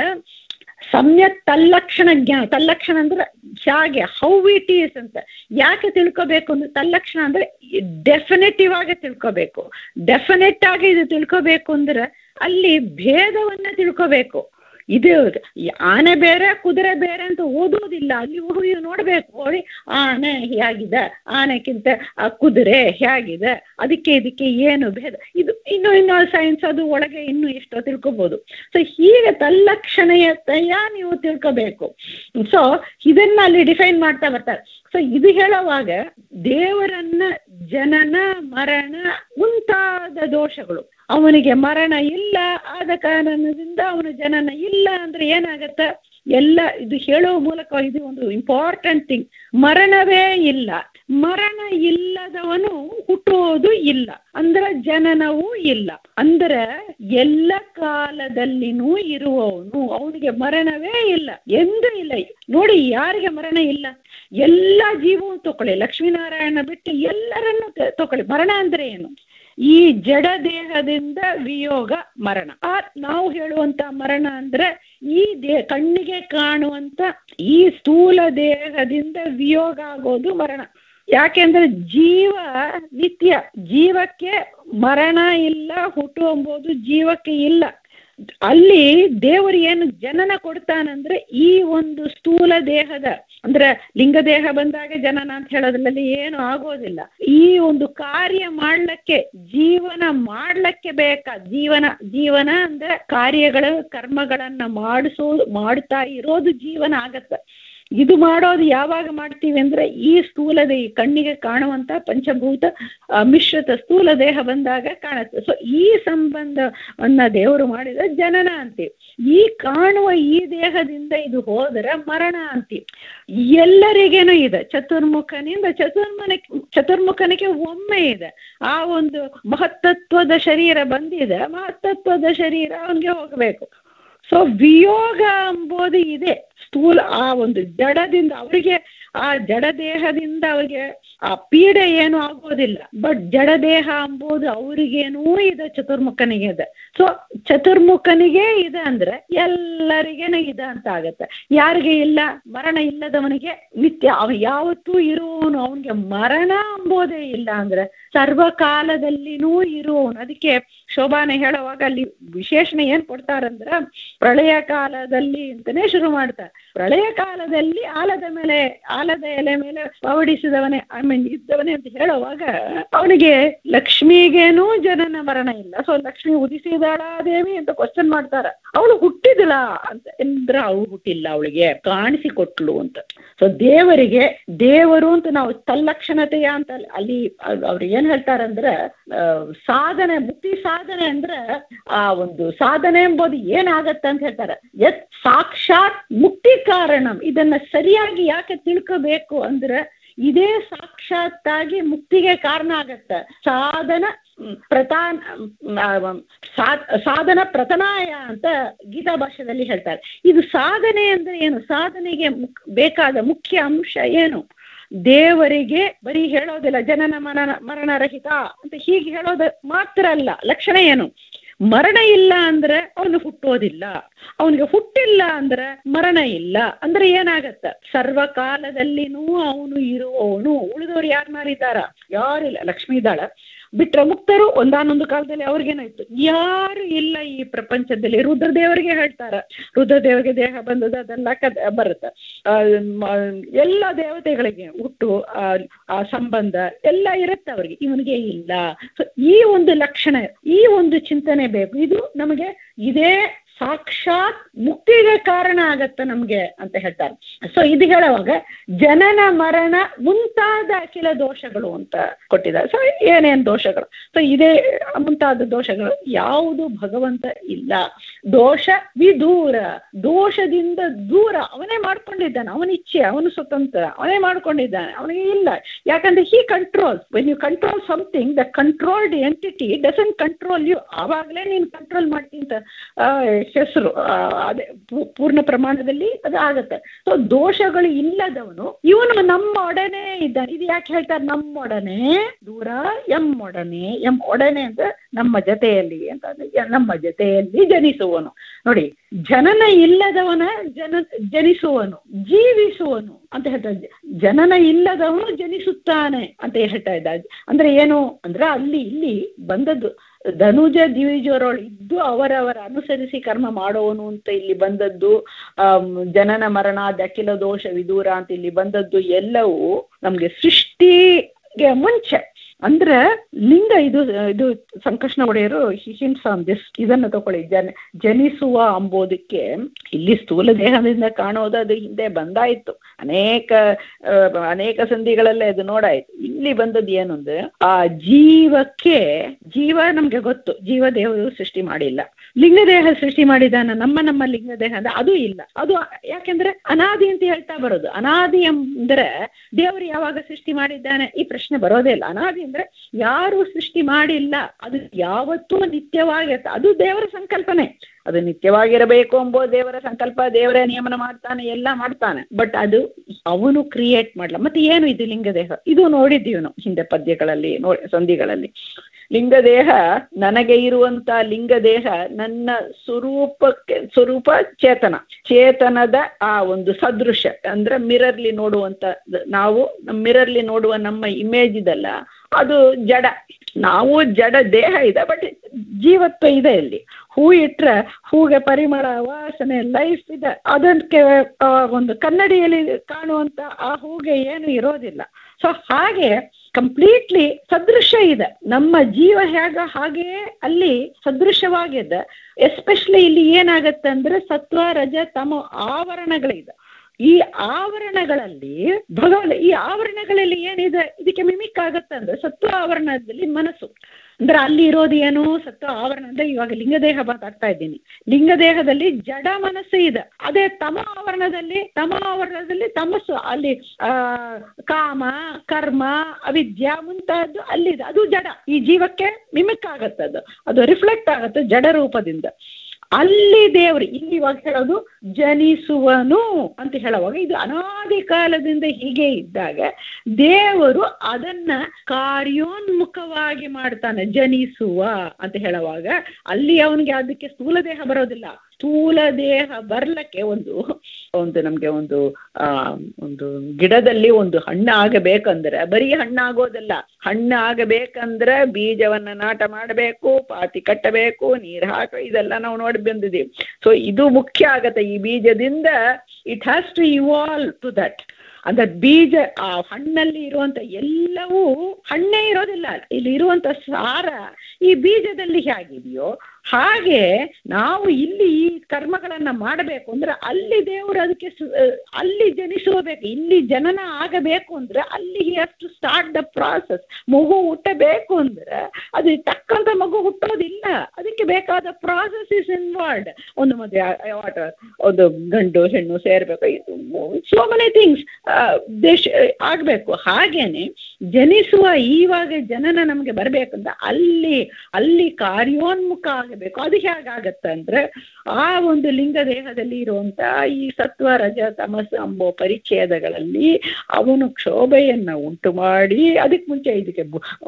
ಸಮ್ಯಕ್ ತಲ್ಲಕ್ಷಣ ಜ್ಞಾನ ತಲ್ಲಕ್ಷಣ ಅಂದ್ರೆ ಹೇಗೆ ಹೌ ಇಟ್ ಈಸ್ ಅಂತ ಯಾಕೆ ತಿಳ್ಕೋಬೇಕು ಅಂದ್ರೆ ತಲ್ಲಕ್ಷಣ ಅಂದ್ರೆ ಡೆಫಿನೆಟಿವ್ ಆಗಿ ತಿಳ್ಕೋಬೇಕು ಡೆಫಿನೆಟ್ ಆಗಿ ಇದು ತಿಳ್ಕೋಬೇಕು ಅಂದ್ರೆ ಅಲ್ಲಿ ಭೇದವನ್ನ ತಿಳ್ಕೋಬೇಕು ಇದು ಆನೆ ಬೇರೆ ಕುದುರೆ ಬೇರೆ ಅಂತ ಓದೋದಿಲ್ಲ ಅಲ್ಲಿ ಹೋಗಿ ನೋಡ್ಬೇಕು ಹೋಗಿ ಆನೆ ಹೇಗಿದೆ ಆನೆಕ್ಕಿಂತ ಆ ಕುದುರೆ ಹೇಗಿದೆ ಅದಕ್ಕೆ ಇದಕ್ಕೆ ಏನು ಭೇದ ಇದು ಇನ್ನು ಇನ್ನು ಸೈನ್ಸ್ ಅದು ಒಳಗೆ ಇನ್ನು ಎಷ್ಟೋ ತಿಳ್ಕೊಬೋದು ಸೊ ಹೀಗೆ ತಲ್ಲಕ್ಷಣೆಯತೆಯ ನೀವು ತಿಳ್ಕೋಬೇಕು ಸೊ ಇದನ್ನ ಅಲ್ಲಿ ಡಿಫೈನ್ ಮಾಡ್ತಾ ಬರ್ತಾರೆ ಸೊ ಇದು ಹೇಳುವಾಗ ದೇವರನ್ನ ಜನನ ಮರಣ ಮುಂತಾದ ದೋಷಗಳು ಅವನಿಗೆ ಮರಣ ಇಲ್ಲ ಆದ ಕಾರಣದಿಂದ ಅವನ ಜನನ ಇಲ್ಲ ಅಂದ್ರೆ ಏನಾಗತ್ತ ಎಲ್ಲ ಇದು ಹೇಳುವ ಮೂಲಕ ಇದು ಒಂದು ಇಂಪಾರ್ಟೆಂಟ್ ಥಿಂಗ್ ಮರಣವೇ ಇಲ್ಲ ಮರಣ ಇಲ್ಲದವನು ಹುಟ್ಟುವುದು ಇಲ್ಲ ಅಂದ್ರೆ ಜನನವೂ ಇಲ್ಲ ಅಂದ್ರೆ ಎಲ್ಲ ಕಾಲದಲ್ಲಿನೂ ಇರುವವನು ಅವನಿಗೆ ಮರಣವೇ ಇಲ್ಲ ಎಂದೂ ಇಲ್ಲ ನೋಡಿ ಯಾರಿಗೆ ಮರಣ ಇಲ್ಲ ಎಲ್ಲ ಜೀವವು ತಗೊಳ್ಳಿ ಲಕ್ಷ್ಮೀನಾರಾಯಣ ಬಿಟ್ಟು ಎಲ್ಲರನ್ನು ತಗೊಳ್ಳಿ ಮರಣ ಅಂದ್ರೆ ಏನು ಈ ಜಡ ದೇಹದಿಂದ ವಿಯೋಗ ಮರಣ ಆ ನಾವು ಹೇಳುವಂತ ಮರಣ ಅಂದ್ರೆ ಈ ದೇ ಕಣ್ಣಿಗೆ ಕಾಣುವಂತ ಈ ಸ್ಥೂಲ ದೇಹದಿಂದ ವಿಯೋಗ ಆಗೋದು ಮರಣ ಯಾಕೆಂದ್ರೆ ಜೀವ ನಿತ್ಯ ಜೀವಕ್ಕೆ ಮರಣ ಇಲ್ಲ ಹುಟ್ಟು ಎಂಬುದು ಜೀವಕ್ಕೆ ಇಲ್ಲ ಅಲ್ಲಿ ದೇವರು ಏನು ಜನನ ಕೊಡ್ತಾನಂದ್ರೆ ಈ ಒಂದು ಸ್ಥೂಲ ದೇಹದ ಅಂದ್ರೆ ಲಿಂಗ ದೇಹ ಬಂದಾಗ ಜನನ ಅಂತ ಹೇಳೋದ್ರಲ್ಲಿ ಏನು ಆಗೋದಿಲ್ಲ ಈ ಒಂದು ಕಾರ್ಯ ಮಾಡ್ಲಿಕ್ಕೆ ಜೀವನ ಮಾಡ್ಲಿಕ್ಕೆ ಬೇಕಾ ಜೀವನ ಜೀವನ ಅಂದ್ರೆ ಕಾರ್ಯಗಳ ಕರ್ಮಗಳನ್ನ ಮಾಡಿಸೋ ಮಾಡ್ತಾ ಇರೋದು ಜೀವನ ಆಗತ್ತ ಇದು ಮಾಡೋದು ಯಾವಾಗ ಮಾಡ್ತೀವಿ ಅಂದ್ರೆ ಈ ಸ್ಥೂಲ ದೇಹ ಕಣ್ಣಿಗೆ ಕಾಣುವಂತ ಪಂಚಭೂತ ಮಿಶ್ರಿತ ಸ್ಥೂಲ ದೇಹ ಬಂದಾಗ ಕಾಣುತ್ತೆ ಸೊ ಈ ಸಂಬಂಧವನ್ನ ದೇವರು ಮಾಡಿದ ಜನನ ಅಂತೀವಿ ಈ ಕಾಣುವ ಈ ದೇಹದಿಂದ ಇದು ಹೋದರೆ ಮರಣ ಅಂತೀವಿ ಎಲ್ಲರಿಗೇನು ಇದೆ ಚತುರ್ಮುಖನಿಂದ ಚತುರ್ಮನ ಚತುರ್ಮುಖನಿಗೆ ಒಮ್ಮೆ ಇದೆ ಆ ಒಂದು ಮಹತ್ತತ್ವದ ಶರೀರ ಬಂದಿದೆ ಮಹತ್ತತ್ವದ ಶರೀರ ಅವನಿಗೆ ಹೋಗಬೇಕು ಸೊ ವಿಯೋಗ ಎಂಬುದು ಇದೆ ಸ್ಥೂಲ ಆ ಒಂದು ಜಡದಿಂದ ಅವರಿಗೆ ಆ ಜಡದೇಹದಿಂದ ಅವರಿಗೆ ಆ ಪೀಡೆ ಏನು ಆಗೋದಿಲ್ಲ ಬಟ್ ಜಡದೇಹ ಎಂಬುದು ಅವ್ರಿಗೇನೂ ಇದೆ ಚತುರ್ಮುಖನಿಗೆ ಇದೆ ಸೊ ಚತುರ್ಮುಖನಿಗೆ ಇದೆ ಅಂದ್ರೆ ಎಲ್ಲರಿಗೇನು ಇದೆ ಅಂತ ಆಗತ್ತೆ ಯಾರಿಗೆ ಇಲ್ಲ ಮರಣ ಇಲ್ಲದವನಿಗೆ ನಿತ್ಯ ಅವ ಯಾವತ್ತೂ ಇರುವವನು ಅವನಿಗೆ ಮರಣ ಎಂಬುದೇ ಇಲ್ಲ ಅಂದ್ರೆ ಸರ್ವಕಾಲದಲ್ಲಿನೂ ಇರುವವನು ಅದಕ್ಕೆ ಶೋಭಾನೆ ಹೇಳುವಾಗ ಅಲ್ಲಿ ವಿಶೇಷಣೆ ಏನ್ ಕೊಡ್ತಾರಂದ್ರ ಪ್ರಳಯ ಕಾಲದಲ್ಲಿ ಅಂತಾನೆ ಶುರು ಮಾಡ್ತಾರೆ ಪ್ರಳಯ ಕಾಲದಲ್ಲಿ ಆಲದ ಮೇಲೆ ಆಲದ ಎಲೆ ಮೇಲೆ ಪವಡಿಸಿದವನೇ ಐ ಮೀನ್ ಇದ್ದವನೇ ಅಂತ ಹೇಳುವಾಗ ಅವನಿಗೆ ಲಕ್ಷ್ಮಿಗೇನೂ ಜನನ ಮರಣ ಇಲ್ಲ ಸೊ ಲಕ್ಷ್ಮಿ ಉದಿಸಿದಾಳ ದೇವಿ ಅಂತ ಕ್ವಶನ್ ಮಾಡ್ತಾರ ಅವಳು ಹುಟ್ಟಿದಿಲ್ಲ ಅಂತ ಎಂದ್ರ ಅವಳು ಹುಟ್ಟಿಲ್ಲ ಅವಳಿಗೆ ಕಾಣಿಸಿಕೊಟ್ಲು ಅಂತ ಸೊ ದೇವರಿಗೆ ದೇವರು ಅಂತ ನಾವು ತಲ್ಲಕ್ಷಣತೆಯ ಅಂತ ಅಲ್ಲಿ ಅವ್ರು ಏನ್ ಹೇಳ್ತಾರಂದ್ರೆ ಸಾಧನೆ ಮುಕ್ತಿ ಸಾಧನೆ ಅಂದ್ರೆ ಆ ಒಂದು ಸಾಧನೆ ಎಂಬುದು ಏನಾಗತ್ತೆ ಅಂತ ಹೇಳ್ತಾರೆ ಯತ್ ಸಾಕ್ಷಾತ್ ಮುಕ್ತಿ ಕಾರಣಂ ಇದನ್ನ ಸರಿಯಾಗಿ ಯಾಕೆ ತಿಳ್ಕೋಬೇಕು ಅಂದ್ರೆ ಇದೇ ಸಾಕ್ಷಾತ್ತಾಗಿ ಮುಕ್ತಿಗೆ ಕಾರಣ ಆಗತ್ತೆ ಸಾಧನ ಪ್ರಧಾನ ಸಾಧನ ಪ್ರತನಾಯ ಅಂತ ಗೀತಾ ಭಾಷೆಯಲ್ಲಿ ಹೇಳ್ತಾರೆ ಇದು ಸಾಧನೆ ಅಂದ್ರೆ ಏನು ಸಾಧನೆಗೆ ಬೇಕಾದ ಮುಖ್ಯ ಅಂಶ ಏನು ದೇವರಿಗೆ ಬರೀ ಹೇಳೋದಿಲ್ಲ ಜನನ ಮರಣ ಮರಣರಹಿತ ಅಂತ ಹೀಗೆ ಹೇಳೋದು ಮಾತ್ರ ಅಲ್ಲ ಲಕ್ಷಣ ಏನು ಮರಣ ಇಲ್ಲ ಅಂದ್ರೆ ಅವನು ಹುಟ್ಟೋದಿಲ್ಲ ಅವನಿಗೆ ಹುಟ್ಟಿಲ್ಲ ಅಂದ್ರೆ ಮರಣ ಇಲ್ಲ ಅಂದ್ರೆ ಏನಾಗತ್ತ ಸರ್ವಕಾಲದಲ್ಲಿನೂ ಅವನು ಇರುವವನು ಉಳಿದವ್ರು ಯಾರನ್ನಾರಿದ್ದಾರ ಯಾರಿಲ್ಲ ಲಕ್ಷ್ಮೀ ಇದ್ದಾಳ ಬಿಟ್ರೆ ಮುಕ್ತರು ಒಂದಾನೊಂದು ಕಾಲದಲ್ಲಿ ಅವ್ರಿಗೇನಾಯ್ತು ಯಾರು ಇಲ್ಲ ಈ ಪ್ರಪಂಚದಲ್ಲಿ ರುದ್ರದೇವರಿಗೆ ಹೇಳ್ತಾರ ರುದ್ರದೇವರಿಗೆ ದೇಹ ಬಂದದ ಅದೆಲ್ಲ ಕದ ಬರುತ್ತೆ ಎಲ್ಲ ದೇವತೆಗಳಿಗೆ ಹುಟ್ಟು ಆ ಸಂಬಂಧ ಎಲ್ಲ ಇರುತ್ತೆ ಅವ್ರಿಗೆ ಇವನಿಗೆ ಇಲ್ಲ ಸೊ ಈ ಒಂದು ಲಕ್ಷಣ ಈ ಒಂದು ಚಿಂತನೆ ಬೇಕು ಇದು ನಮಗೆ ಇದೇ ಸಾಕ್ಷಾತ್ ಮುಕ್ತಿಗೆ ಕಾರಣ ಆಗತ್ತ ನಮ್ಗೆ ಅಂತ ಹೇಳ್ತಾರೆ ಸೊ ಇದು ಹೇಳುವಾಗ ಜನನ ಮರಣ ಮುಂತಾದ ಅಖಿಲ ದೋಷಗಳು ಅಂತ ಕೊಟ್ಟಿದ್ದಾರೆ ಸೊ ಏನೇನ್ ದೋಷಗಳು ಸೊ ಇದೇ ಮುಂತಾದ ದೋಷಗಳು ಯಾವುದು ಭಗವಂತ ಇಲ್ಲ ದೋಷ ವಿದೂರ ದೋಷದಿಂದ ದೂರ ಅವನೇ ಮಾಡ್ಕೊಂಡಿದ್ದಾನೆ ಅವನ ಇಚ್ಛೆ ಅವನು ಸ್ವತಂತ್ರ ಅವನೇ ಮಾಡ್ಕೊಂಡಿದ್ದಾನೆ ಅವನಿಗೆ ಇಲ್ಲ ಯಾಕಂದ್ರೆ he control when you control something the controlled entity doesn't control you ಆವಾಗಲೇ ನೀನು ಕಂಟ್ರೋಲ್ ಮಾಡ್ತೀನಿ ಅಂತ ಹೆಸರು ಅದೇ ಪೂರ್ಣ ಪ್ರಮಾಣದಲ್ಲಿ ಅದು ಆಗತ್ತೆ ಸೊ ದೋಷಗಳು ಇಲ್ಲದವನು ಇವನು ನಮ್ಮೊಡನೆ ಇದ್ದಾನೆ ಇದು ಯಾಕೆ ಹೇಳ್ತಾರೆ ನಮ್ಮೊಡನೆ ದೂರ ಎಮ್ಮೊಡನೆ ಎಂ ಒಡನೆ ಅಂತ ನಮ್ಮ ಜೊತೆಯಲ್ಲಿ ಅಂತ ನಮ್ಮ ಜೊತೆಯಲ್ಲಿ ಜನಿಸುವನು ನೋಡಿ ಜನನ ಇಲ್ಲದವನ ಜನ ಜನಿಸುವನು ಜೀವಿಸುವನು ಅಂತ ಹೇಳ್ತಾರೆ ಜನನ ಇಲ್ಲದವನು ಜನಿಸುತ್ತಾನೆ ಅಂತ ಹೇಳ್ತಾ ಇದ್ದ ಅಂದ್ರೆ ಏನು ಅಂದ್ರೆ ಅಲ್ಲಿ ಇಲ್ಲಿ ಬಂದದ್ದು ಧನುಜ ದಿವಿಜರೊಳು ಇದ್ದು ಅವರವರ ಅನುಸರಿಸಿ ಕರ್ಮ ಮಾಡೋನು ಅಂತ ಇಲ್ಲಿ ಬಂದದ್ದು ಜನನ ಮರಣ ಅಖಿಲ ದೋಷ ವಿದೂರ ಅಂತ ಇಲ್ಲಿ ಬಂದದ್ದು ಎಲ್ಲವೂ ನಮ್ಗೆ ಸೃಷ್ಟಿಗೆ ಮುಂಚೆ ಅಂದ್ರೆ ಲಿಂಗ ಇದು ಇದು ಸಂಕಷ್ಣ ಒಡೆಯರು ಹಿಂಟ್ಸ್ ಆನ್ ದಿಸ್ ಇದನ್ನು ತಗೊಳ್ಳಿ ಜನ ಜನಿಸುವ ಅಂಬೋದಕ್ಕೆ ಇಲ್ಲಿ ಸ್ಥೂಲ ದೇಹದಿಂದ ಕಾಣೋದು ಅದು ಹಿಂದೆ ಬಂದಾಯ್ತು ಅನೇಕ ಅನೇಕ ಸಂಧಿಗಳಲ್ಲೇ ಅದು ನೋಡಾಯ್ತು ಇಲ್ಲಿ ಬಂದದ್ದು ಏನು ಅಂದ್ರೆ ಆ ಜೀವಕ್ಕೆ ಜೀವ ನಮ್ಗೆ ಗೊತ್ತು ಜೀವ ದೇವರು ಸೃಷ್ಟಿ ಮಾಡಿಲ್ಲ ಲಿಂಗದೇಹ ಸೃಷ್ಟಿ ಮಾಡಿದಾನ ನಮ್ಮ ನಮ್ಮ ಲಿಂಗದೇಹ ಅಂದ್ರೆ ಅದು ಇಲ್ಲ ಅದು ಯಾಕೆಂದ್ರೆ ಅನಾದಿ ಅಂತ ಹೇಳ್ತಾ ಬರೋದು ಅನಾದಿ ಅಂದ್ರೆ ದೇವರು ಯಾವಾಗ ಸೃಷ್ಟಿ ಮಾಡಿದ್ದಾನೆ ಈ ಪ್ರಶ್ನೆ ಬರೋದೇ ಇಲ್ಲ ಅನಾದಿ ಅಂದ್ರೆ ಯಾರು ಸೃಷ್ಟಿ ಮಾಡಿಲ್ಲ ಅದು ಯಾವತ್ತೂ ನಿತ್ಯವಾಗಿರುತ್ತೆ ಅದು ದೇವರ ಸಂಕಲ್ಪನೆ ಅದು ನಿತ್ಯವಾಗಿರಬೇಕು ಎಂಬೋ ದೇವರ ಸಂಕಲ್ಪ ದೇವರ ನಿಯಮನ ಮಾಡ್ತಾನೆ ಎಲ್ಲ ಮಾಡ್ತಾನೆ ಬಟ್ ಅದು ಅವನು ಕ್ರಿಯೇಟ್ ಮಾಡಲ್ಲ ಮತ್ತೆ ಏನು ಇದು ಲಿಂಗದೇಹ ಇದು ನೋಡಿದ್ದೀವಿ ನಾವು ಹಿಂದೆ ಪದ್ಯಗಳಲ್ಲಿ ನೋಡಿ ಸಂಧಿಗಳಲ್ಲಿ ಲಿಂಗದೇಹ ನನಗೆ ಇರುವಂತ ಲಿಂಗದೇಹ ನನ್ನ ಸ್ವರೂಪಕ್ಕೆ ಸ್ವರೂಪ ಚೇತನ ಚೇತನದ ಆ ಒಂದು ಸದೃಶ ಅಂದ್ರೆ ಮಿರರ್ಲಿ ನೋಡುವಂತ ನಾವು ಮಿರರ್ಲಿ ನೋಡುವ ನಮ್ಮ ಇಮೇಜ್ ಇದಲ್ಲ ಅದು ಜಡ ನಾವು ಜಡ ದೇಹ ಇದೆ ಬಟ್ ಜೀವತ್ವ ಇದೆ ಇಲ್ಲಿ ಹೂ ಇಟ್ರೆ ಹೂಗೆ ಪರಿಮಳ ವಾಸನೆ ಲೈಫ್ ಇದೆ ಅದಕ್ಕೆ ಒಂದು ಕನ್ನಡಿಯಲ್ಲಿ ಕಾಣುವಂತ ಆ ಹೂಗೆ ಏನು ಇರೋದಿಲ್ಲ ಸೊ ಹಾಗೆ ಕಂಪ್ಲೀಟ್ಲಿ ಸದೃಶ ಇದೆ ನಮ್ಮ ಜೀವ ಹೇಗ ಹಾಗೆಯೇ ಅಲ್ಲಿ ಸದೃಶವಾಗಿದೆ ಎಸ್ಪೆಷಲಿ ಇಲ್ಲಿ ಏನಾಗತ್ತೆ ಅಂದ್ರೆ ಸತ್ವ ರಜ ತಮ ಆವರಣಗಳಿದೆ ಈ ಆವರಣಗಳಲ್ಲಿ ಭಗವಂತ ಈ ಆವರಣಗಳಲ್ಲಿ ಏನಿದೆ ಇದಕ್ಕೆ ಮಿಮಿಕ್ ಆಗತ್ತೆ ಅಂದ್ರೆ ಸತ್ವ ಆವರಣದಲ್ಲಿ ಮನಸ್ಸು ಅಂದ್ರೆ ಅಲ್ಲಿ ಇರೋದು ಏನು ಸತ್ವ ಆವರಣ ಅಂದ್ರೆ ಇವಾಗ ಲಿಂಗದೇಹ ಮಾತಾಡ್ತಾ ಇದ್ದೀನಿ ಲಿಂಗದೇಹದಲ್ಲಿ ಜಡ ಮನಸ್ಸು ಇದೆ ಅದೇ ತಮ ಆವರಣದಲ್ಲಿ ತಮ ಆವರಣದಲ್ಲಿ ತಮಸ್ಸು ಅಲ್ಲಿ ಆ ಕಾಮ ಕರ್ಮ ಅವಿದ್ಯಾ ಮುಂತಾದ್ದು ಅಲ್ಲಿದೆ ಅದು ಜಡ ಈ ಜೀವಕ್ಕೆ ಮಿಮಿಕ್ ಆಗತ್ತೆ ಅದು ಅದು ರಿಫ್ಲೆಕ್ಟ್ ಆಗತ್ತೆ ಜಡ ರೂಪದಿಂದ ಅಲ್ಲಿ ದೇವರು ಇಲ್ಲಿ ಇವಾಗ ಹೇಳೋದು ಜನಿಸುವನು ಅಂತ ಹೇಳುವಾಗ ಇದು ಅನಾದಿ ಕಾಲದಿಂದ ಹೀಗೆ ಇದ್ದಾಗ ದೇವರು ಅದನ್ನ ಕಾರ್ಯೋನ್ಮುಖವಾಗಿ ಮಾಡ್ತಾನೆ ಜನಿಸುವ ಅಂತ ಹೇಳುವಾಗ ಅಲ್ಲಿ ಅವನಿಗೆ ಅದಕ್ಕೆ ಸ್ಥೂಲ ದೇಹ ಬರೋದಿಲ್ಲ ಸ್ಥೂಲ ದೇಹ ಬರ್ಲಕ್ಕೆ ಒಂದು ಒಂದು ನಮ್ಗೆ ಒಂದು ಆ ಒಂದು ಗಿಡದಲ್ಲಿ ಒಂದು ಹಣ್ಣು ಆಗಬೇಕಂದ್ರೆ ಬರೀ ಹಣ್ಣಾಗೋದಲ್ಲ ಹಣ್ಣು ಆಗಬೇಕಂದ್ರೆ ಬೀಜವನ್ನ ನಾಟ ಮಾಡಬೇಕು ಪಾತಿ ಕಟ್ಟಬೇಕು ನೀರು ಹಾಕ ಇದೆಲ್ಲ ನಾವು ನೋಡಿ ಬಂದಿದ್ದೀವಿ ಸೊ ಇದು ಮುಖ್ಯ ಆಗತ್ತೆ ಈ ಬೀಜದಿಂದ it has to evolve to that ಅಂದ್ರೆ ಬೀಜ ಆ ಹಣ್ಣಲ್ಲಿ ಇರುವಂತ ಎಲ್ಲವೂ ಹಣ್ಣೇ ಇರೋದಿಲ್ಲ ಇಲ್ಲಿ ಇರುವಂತ ಸಾರ ಈ ಬೀಜದಲ್ಲಿ ಹೇಗಿದೆಯೋ ಹಾಗೆ ನಾವು ಇಲ್ಲಿ ಈ ಕರ್ಮಗಳನ್ನ ಮಾಡಬೇಕು ಅಂದ್ರೆ ಅಲ್ಲಿ ದೇವರು ಅದಕ್ಕೆ ಅಲ್ಲಿ ಜನಿಸಬೇಕು ಇಲ್ಲಿ ಜನನ ಆಗಬೇಕು ಅಂದ್ರೆ ಅಲ್ಲಿ has to start the process ಮಗು ಹುಟ್ಟಬೇಕು ಅಂದ್ರೆ ಅದು ತಕ್ಕಂತ ಮಗು ಹುಟ್ಟೋದಿಲ್ಲ ಅದಕ್ಕೆ ಬೇಕಾದ ಪ್ರಾಸೆಸ್ ಇಸ್ ಇನ್ವಾಲ್ವ್ಡ್ ಒಂದು ಮದುವೆ ವಾಟ ಒಂದು ಗಂಡು ಹೆಣ್ಣು ಸೇರ್ಬೇಕು ಸೋ ಮೆನಿ ಥಿಂಗ್ಸ್ ದೇಶ ಆಗ್ಬೇಕು ಹಾಗೇನೆ ಜನಿಸುವ ಈವಾಗ ಜನನ ನಮ್ಗೆ ಬರ್ಬೇಕಂದ್ರೆ ಅಲ್ಲಿ ಅಲ್ಲಿ ಕಾರ್ಯೋನ್ಮುಖ ಆಗಬೇಕು ಅದು ಹೇಗಾಗತ್ತೆ ಅಂದ್ರೆ ಆ ಒಂದು ಲಿಂಗ ದೇಹದಲ್ಲಿ ಇರುವಂತ ಈ ಸತ್ವ ರಜ ತಮಸ್ ಅಂಬೋ ಪರಿಚ್ಛೇದಗಳಲ್ಲಿ ಅವನು ಕ್ಷೋಭೆಯನ್ನ ಉಂಟು ಮಾಡಿ ಅದಕ್ಕೆ ಮುಂಚೆ ಇದಕ್ಕೆ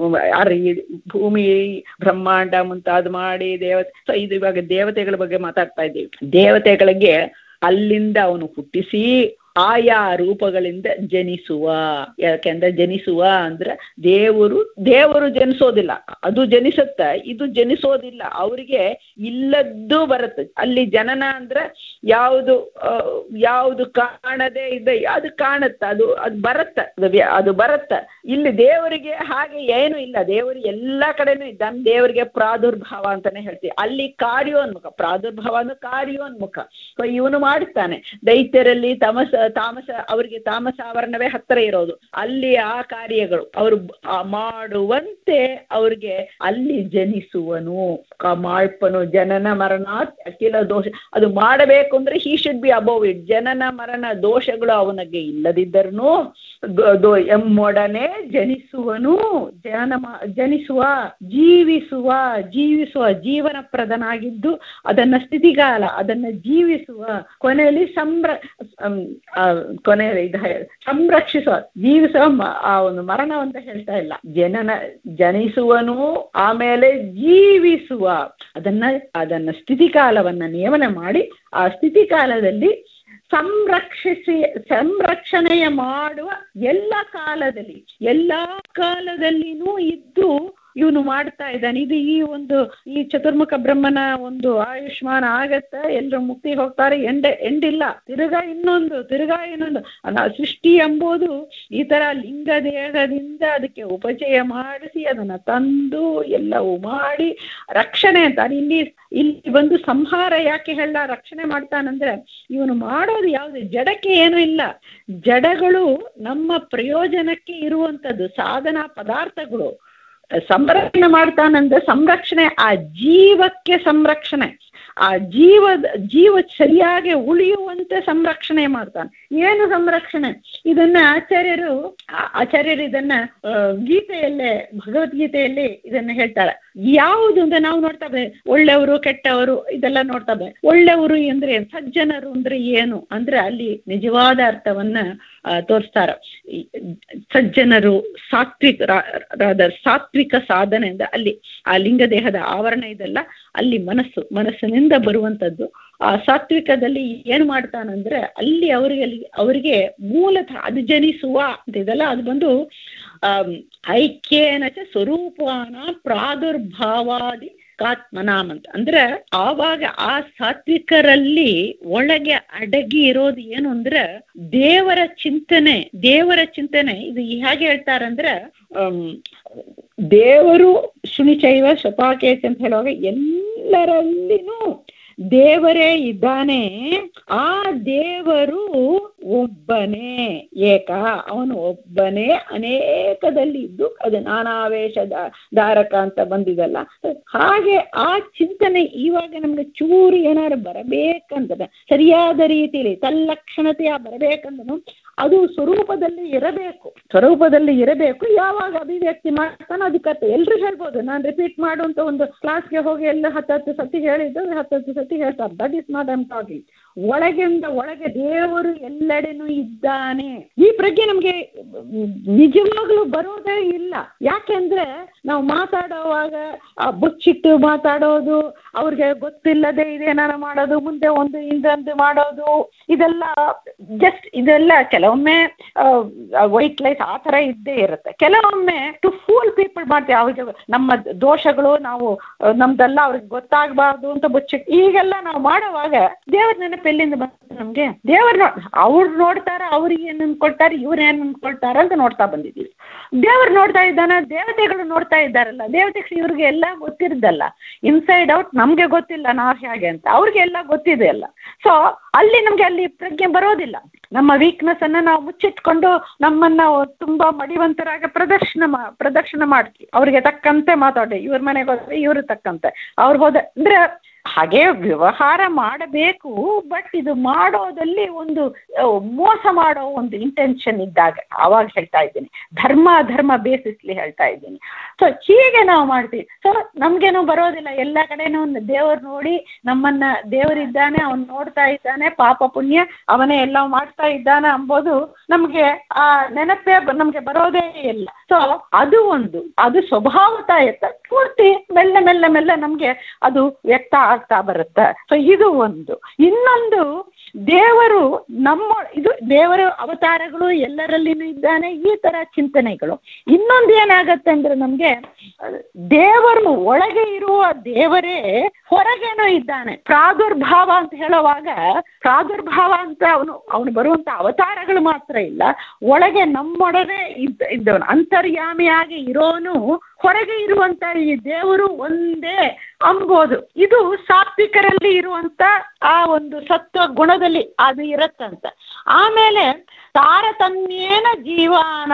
ಭೂಮಿ ಬ್ರಹ್ಮಾಂಡ ಮುಂತಾದ ಮಾಡಿ ದೇವತೆ ಇದು ಇವಾಗ ದೇವತೆಗಳ ಬಗ್ಗೆ ಮಾತಾಡ್ತಾ ಇದ್ದೀವಿ ದೇವತೆಗಳಿಗೆ ಅಲ್ಲಿಂದ ಅವನು ಹುಟ್ಟಿಸಿ ಆಯಾ ರೂಪಗಳಿಂದ ಜನಿಸುವ ಯಾಕೆಂದ್ರೆ ಜನಿಸುವ ಅಂದ್ರೆ ದೇವರು ದೇವರು ಜನಿಸೋದಿಲ್ಲ ಅದು ಜನಿಸುತ್ತ ಇದು ಜನಿಸೋದಿಲ್ಲ ಅವರಿಗೆ ಇಲ್ಲದ್ದು ಬರುತ್ತೆ ಅಲ್ಲಿ ಜನನ ಅಂದ್ರೆ ಯಾವುದು ಯಾವುದು ಕಾಣದೆ ಇದೆ ಅದು ಕಾಣುತ್ತ ಅದು ಅದು ಬರುತ್ತ ಅದು ಬರುತ್ತ ಇಲ್ಲಿ ದೇವರಿಗೆ ಹಾಗೆ ಏನು ಇಲ್ಲ ದೇವರು ಎಲ್ಲ ಕಡೆನೂ ಇದ್ದಾನೆ ದೇವರಿಗೆ ಪ್ರಾದುರ್ಭಾವ ಅಂತಾನೆ ಹೇಳ್ತೀವಿ ಅಲ್ಲಿ ಕಾರ್ಯೋನ್ಮುಖ ಪ್ರಾದುರ್ಭಾವ ಅಂದ್ರೆ ಕಾರ್ಯೋನ್ಮುಖ ಇವನು ಮಾಡುತ್ತಾನೆ ದೈತ್ಯರಲ್ಲಿ ತಮಸ ತಾಮಸ ಅವರಿಗೆ ತಾಮಸ ಆವರಣವೇ ಹತ್ತಿರ ಇರೋದು ಅಲ್ಲಿ ಆ ಕಾರ್ಯಗಳು ಅವರು ಮಾಡುವಂತೆ ಅವ್ರಿಗೆ ಅಲ್ಲಿ ಜನಿಸುವನು ಮಾಳ್ಪನು ಜನನ ಮರಣ ಅಖಿಲ ದೋಷ ಅದು ಮಾಡಬೇಕು ಅಂದ್ರೆ he should be above it ಜನನ ಮರಣ ದೋಷಗಳು ಅವನಿಗೆ ಇಲ್ಲದಿದ್ದರೂ ಎಮ್ಮೊಡನೆ ಜನಿಸುವನು ಜನ ಜನಿಸುವ ಜೀವಿಸುವ ಜೀವಿಸುವ ಜೀವನ ಪ್ರದನಾಗಿದ್ದು ಅದನ್ನ ಸ್ಥಿತಿಗಾಲ ಅದನ್ನ ಜೀವಿಸುವ ಕೊನೆಯಲ್ಲಿ ಸಂಭ್ರ ಕೊನೆ ಇದು ಸಂರಕ್ಷಿಸುವ ಜೀವಿಸುವ ಆ ಒಂದು ಮರಣ ಅಂತ ಹೇಳ್ತಾ ಇಲ್ಲ ಜನನ ಜನಿಸುವನು ಆಮೇಲೆ ಜೀವಿಸುವ ಅದನ್ನ ಅದನ್ನ ಸ್ಥಿತಿಕಾಲವನ್ನ ನಿಯಮನ ಮಾಡಿ ಆ ಸ್ಥಿತಿಕಾಲದಲ್ಲಿ ಸಂರಕ್ಷಿಸಿ ಸಂರಕ್ಷಣೆಯ ಮಾಡುವ ಎಲ್ಲ ಕಾಲದಲ್ಲಿ ಎಲ್ಲ ಕಾಲದಲ್ಲಿನೂ ಇದ್ದು ಇವನು ಮಾಡ್ತಾ ಇದ್ದಾನೆ ಇದು ಈ ಒಂದು ಈ ಚತುರ್ಮುಖ ಬ್ರಹ್ಮನ ಒಂದು ಆಯುಷ್ಮಾನ ಆಗತ್ತ ಎಲ್ಲರೂ ಮುಕ್ತಿ ಹೋಗ್ತಾರೆ ಎಂಡ ಎಂಡಿಲ್ಲ ತಿರುಗಾ ಇನ್ನೊಂದು ತಿರುಗಾ ಇನ್ನೊಂದು ಸೃಷ್ಟಿ ಎಂಬುದು ಈ ತರ ಲಿಂಗ ದೇಹದಿಂದ ಅದಕ್ಕೆ ಉಪಚಯ ಮಾಡಿಸಿ ಅದನ್ನ ತಂದು ಎಲ್ಲವೂ ಮಾಡಿ ರಕ್ಷಣೆ ಅಂತ ಇಲ್ಲಿ ಇಲ್ಲಿ ಬಂದು ಸಂಹಾರ ಯಾಕೆ ಹೇಳ ರಕ್ಷಣೆ ಮಾಡ್ತಾನಂದ್ರೆ ಇವನು ಮಾಡೋದು ಯಾವುದು ಜಡಕ್ಕೆ ಏನೂ ಇಲ್ಲ ಜಡಗಳು ನಮ್ಮ ಪ್ರಯೋಜನಕ್ಕೆ ಇರುವಂಥದ್ದು ಸಾಧನಾ ಪದಾರ್ಥಗಳು ಸಂರಕ್ಷಣೆ ಮಾಡ್ತಾನಂದ್ರೆ ಸಂರಕ್ಷಣೆ ಆ ಜೀವಕ್ಕೆ ಸಂರಕ್ಷಣೆ ಆ ಜೀವದ ಜೀವ ಸರಿಯಾಗಿ ಉಳಿಯುವಂತೆ ಸಂರಕ್ಷಣೆ ಮಾಡ್ತಾನೆ ಏನು ಸಂರಕ್ಷಣೆ ಇದನ್ನ ಆಚಾರ್ಯರು ಆಚಾರ್ಯರು ಇದನ್ನ ಗೀತೆಯಲ್ಲೇ ಭಗವದ್ಗೀತೆಯಲ್ಲಿ ಇದನ್ನ ಹೇಳ್ತಾರೆ ಯಾವುದು ಅಂತ ನಾವು ನೋಡ್ತಾ ಒಳ್ಳೆಯವರು ಕೆಟ್ಟವರು ಇದೆಲ್ಲ ನೋಡ್ತಾ ಒಳ್ಳೆಯವರು ಅಂದ್ರೆ ಸಜ್ಜನರು ಅಂದ್ರೆ ಏನು ಅಂದ್ರೆ ಅಲ್ಲಿ ನಿಜವಾದ ಅರ್ಥವನ್ನ ತೋರಿಸ್ತಾರ ಸಜ್ಜನರು ಸಾತ್ವಿಕ ಸಾತ್ವಿಕ ಸಾಧನೆ ಅಂದ್ರೆ ಅಲ್ಲಿ ಆ ಲಿಂಗ ದೇಹದ ಆವರಣ ಇದೆಲ್ಲ ಅಲ್ಲಿ ಮನಸ್ಸು ಮನಸ್ಸಿನಿಂದ ಬರುವಂತದ್ದು ಆ ಸಾತ್ವಿಕದಲ್ಲಿ ಏನ್ ಮಾಡ್ತಾನಂದ್ರೆ ಅಲ್ಲಿ ಅವರಿಗೆ ಅವರಿಗೆ ಮೂಲತಃ ಅದು ಜನಿಸುವ ಅಂತ ಇದೆಲ್ಲ ಅದು ಬಂದು ಐಕ್ಯೇನ ಚ ಸ್ವರೂಪಾನ ಪ್ರಾದುರ್ಭಾವಾದಿ ಕಾತ್ಮನಾಮ್ ಅಂತ ಅಂದ್ರೆ ಆವಾಗ ಆ ಸಾತ್ವಿಕರಲ್ಲಿ ಒಳಗೆ ಅಡಗಿ ಇರೋದು ಏನು ಅಂದ್ರೆ ದೇವರ ಚಿಂತನೆ ದೇವರ ಚಿಂತನೆ ಇದು ಹೇಗೆ ಹೇಳ್ತಾರಂದ್ರೆ ದೇವರು ಶುನಿಚೈವ ಶಪಾಕೇಶ್ ಅಂತ ಹೇಳುವಾಗ ಎಲ್ಲರಲ್ಲಿನೂ ದೇವರೇ ಇದ್ದಾನೆ ಆ ದೇವರು ಒಬ್ಬನೇ ಏಕ ಅವನು ಒಬ್ಬನೇ ಅನೇಕದಲ್ಲಿ ಇದ್ದು ಅದು ನಾನಾವೇಶ ಧಾರಕ ಅಂತ ಬಂದಿದಲ್ಲ ಹಾಗೆ ಆ ಚಿಂತನೆ ಇವಾಗ ನಮ್ಗೆ ಚೂರು ಏನಾದ್ರು ಬರಬೇಕಂತ ಸರಿಯಾದ ರೀತಿಯಲ್ಲಿ ತಲ್ಲಕ್ಷಣತೆಯ ಬರಬೇಕಂದನು ಅದು ಸ್ವರೂಪದಲ್ಲಿ ಇರಬೇಕು ಸ್ವರೂಪದಲ್ಲಿ ಇರಬೇಕು ಯಾವಾಗ ಅಭಿವ್ಯಕ್ತಿ ಮಾಡ್ತಾನೋ ಅದಕ್ಕೆ ಎಲ್ರು ಹೇಳ್ಬೋದು ನಾನು ರಿಪೀಟ್ ಮಾಡುವಂತ ಒಂದು ಕ್ಲಾಸ್ಗೆ ಹೋಗಿ ಎಲ್ಲ ಹತ್ತತ್ತು ಸತಿ ಹೇಳಿದ್ದು ಹತ್ತತ್ತು ಸತಿ ಹೇಳ್ತಾರೆ that is not I'm talking ಒಳಗಿಂದ ಒಳಗೆ ದೇವರು ಎಲ್ಲೆಡೆನೂ ಇದ್ದಾನೆ ಈ ಪ್ರಜ್ಞೆ ನಮಗೆ ನಿಜವಾಗ್ಲೂ ಬರೋದೇ ಇಲ್ಲ ಯಾಕೆಂದ್ರೆ ನಾವು ಮಾತಾಡುವಾಗ ಆ ಬುಚ್ಚಿಟ್ಟು ಮಾತಾಡೋದು ಅವ್ರಿಗೆ ಗೊತ್ತಿಲ್ಲದೆ ಇದೇನಾರ ಮಾಡೋದು ಮುಂದೆ ಒಂದು ಇನ್ನೊಂದು ಮಾಡೋದು ಇದೆಲ್ಲ ಜಸ್ಟ್ ಇದೆಲ್ಲ ಕೆಲವೊಮ್ಮೆ ವೈಟ್ ಲೈಟ್ ಆ ಥರ ಇದ್ದೇ ಇರುತ್ತೆ ಕೆಲವೊಮ್ಮೆ ಟು ಫೂಲ್ ಪೀಪಲ್ ಮಾಡ್ತೀವಿ ಅವ್ರಿಗೆ ನಮ್ಮ ದೋಷಗಳು ನಾವು ಆ, ನಮ್ದೆಲ್ಲ ಅವ್ರಿಗೆ ಗೊತ್ತಾಗಬಾರ್ದು ಅಂತ ಬುಚ್ಚಿಟ್ಟು ಈಗೆಲ್ಲ ನಾವು ಮಾಡುವಾಗ ದೇವ್ರ ನೆನಪು ಎಲ್ಲಿಂದ ಬಂತು ನಮಗೆ ದೇವ್ರ ಅವ್ರು ನೋಡ್ತಾರ ಅವ್ರಿಗೆ ಏನು ಅನ್ಕೊಳ್ತಾರೆ ಇವ್ರು ಏನು ಅನ್ಕೊಳ್ತಾರ ಅಂತ ನೋಡ್ತಾ ಬಂದಿದ್ದೀವಿ ದೇವ್ರು ನೋಡ್ತಾ ಇದ್ದಾನ ದೇವತೆಗಳು ನೋಡ್ತಾ ಇದ್ದಾರಲ್ಲ ದೇವತೆಗಳು ಇವ್ರಿಗೆ ಎಲ್ಲ ಗೊತ್ತಿರದಲ್ಲ ಇನ್ಸೈಡ್ ಔಟ್ ನಮಗೆ ಗೊತ್ತಿಲ್ಲ ನಾವು ಹೇಗೆ ಅಂತ ಅವ್ರಿಗೆ ಎಲ್ಲ ಗೊತ್ತಿದೆ ಅಲ್ಲ ಸೊ ಅಲ್ಲಿ ನಮಗೆ ಅಲ್ಲಿ ಪ್ರಜ್ಞೆ ಬರೋದಿಲ್ಲ ನಮ್ಮ ವೀಕ್ನೆಸ್ ಅನ್ನ ನಾವು ಮುಚ್ಚಿಟ್ಕೊಂಡು ನಮ್ಮನ್ನ ತುಂಬಾ ಮಡಿವಂತರಾಗಿ ಪ್ರದರ್ಶನ ಮಾ ಪ್ರದರ್ಶನ ಮಾಡ್ತೀವಿ ಅವ್ರಿಗೆ ತಕ್ಕಂತೆ ಮಾತಾಡಿ ಇವ್ರ ಮನೆಗೆ ಹೋದ್ರೆ ಇವ್ರ ತಕ್ಕಂತೆ ಅವ್ರು ಹೋದ ಅಂದ್ರೆ ಹಾಗೆ ವ್ಯವಹಾರ ಮಾಡಬೇಕು ಬಟ್ ಇದು ಮಾಡೋದಲ್ಲಿ ಒಂದು ಆ, ಮೋಸ ಮಾಡೋ ಒಂದು ಇಂಟೆನ್ಷನ್ ಇದ್ದಾಗ ಆವಾಗ ಹೇಳ್ತಾ ಇದ್ದೀನಿ ಧರ್ಮ ಧರ್ಮ ಬೇಸಿಸ್ಲಿ ಹೇಳ್ತಾ ಇದ್ದೀನಿ ಸೊ ಹೀಗೆ ನಾವು ಮಾಡ್ತೀವಿ ಸೊ ನಮ್ಗೇನು ಬರೋದಿಲ್ಲ ಎಲ್ಲ ಕಡೆನೂ ದೇವರು ನೋಡಿ ನಮ್ಮನ್ನ ದೇವರಿದ್ದಾನೆ ಅವನು ನೋಡ್ತಾ ಇದ್ದಾನೆ ಪಾಪ ಪುಣ್ಯ ಅವನೇ ಎಲ್ಲ ಮಾಡ್ತಾ ಇದ್ದಾನೆ ಅಂಬೋದು ನಮಗೆ ಆ ನೆನಪೇ ಬ- ನಮ್ಗೆ ಬರೋದೇ ಇಲ್ಲ ಸೊ ಅದು ಒಂದು ಅದು ಸ್ವಭಾವತ ಇರುತ್ತೆ ಪೂರ್ತಿ ಮೆಲ್ಲ ಮೆಲ್ಲ ಮೆಲ್ಲ ನಮ್ಗೆ ಅದು ವ್ಯಕ್ತ ಆಗ್ತಾ ಬರುತ್ತೆ ಸೊ ಇದು ಒಂದು ಇನ್ನೊಂದು ದೇವರು ನಮ್ಮ ಇದು ದೇವರ ಅವತಾರಗಳು ಎಲ್ಲರಲ್ಲಿನೂ ಇದ್ದಾನೆ ಈ ತರ ಚಿಂತನೆಗಳು ಇನ್ನೊಂದು ಏನಾಗತ್ತೆ ಅಂದ್ರೆ ನಮ್ಗೆ ದೇವರು ಒಳಗೆ ಇರುವ ದೇವರೇ ಹೊರಗೇನೋ ಇದ್ದಾನೆ ಪ್ರಾದುರ್ಭಾವ ಅಂತ ಹೇಳುವಾಗ ಪ್ರಾದುರ್ಭಾವ ಅಂತ ಅವನು ಅವನು ಬರುವಂತ ಅವತಾರಗಳು ಮಾತ್ರ ಇಲ್ಲ ಒಳಗೆ ನಮ್ಮೊಡನೆ ಇದ್ದ ಇದ್ದವನು ಅಂತರ್ಯಾಮಿಯಾಗಿ ಇರೋನು ಹೊರಗೆ ಇರುವಂತ ಈ ದೇವರು ಒಂದೇ ಅಂಬೋದು ಇದು ಸಾತ್ವಿಕರಲ್ಲಿ ಇರುವಂತ ಆ ಒಂದು ಸತ್ವ ಗುಣದಲ್ಲಿ ಅದು ಇರತ್ತಂತ ಆಮೇಲೆ ತಾರತಮ್ಯೇನ ಜೀವಾನ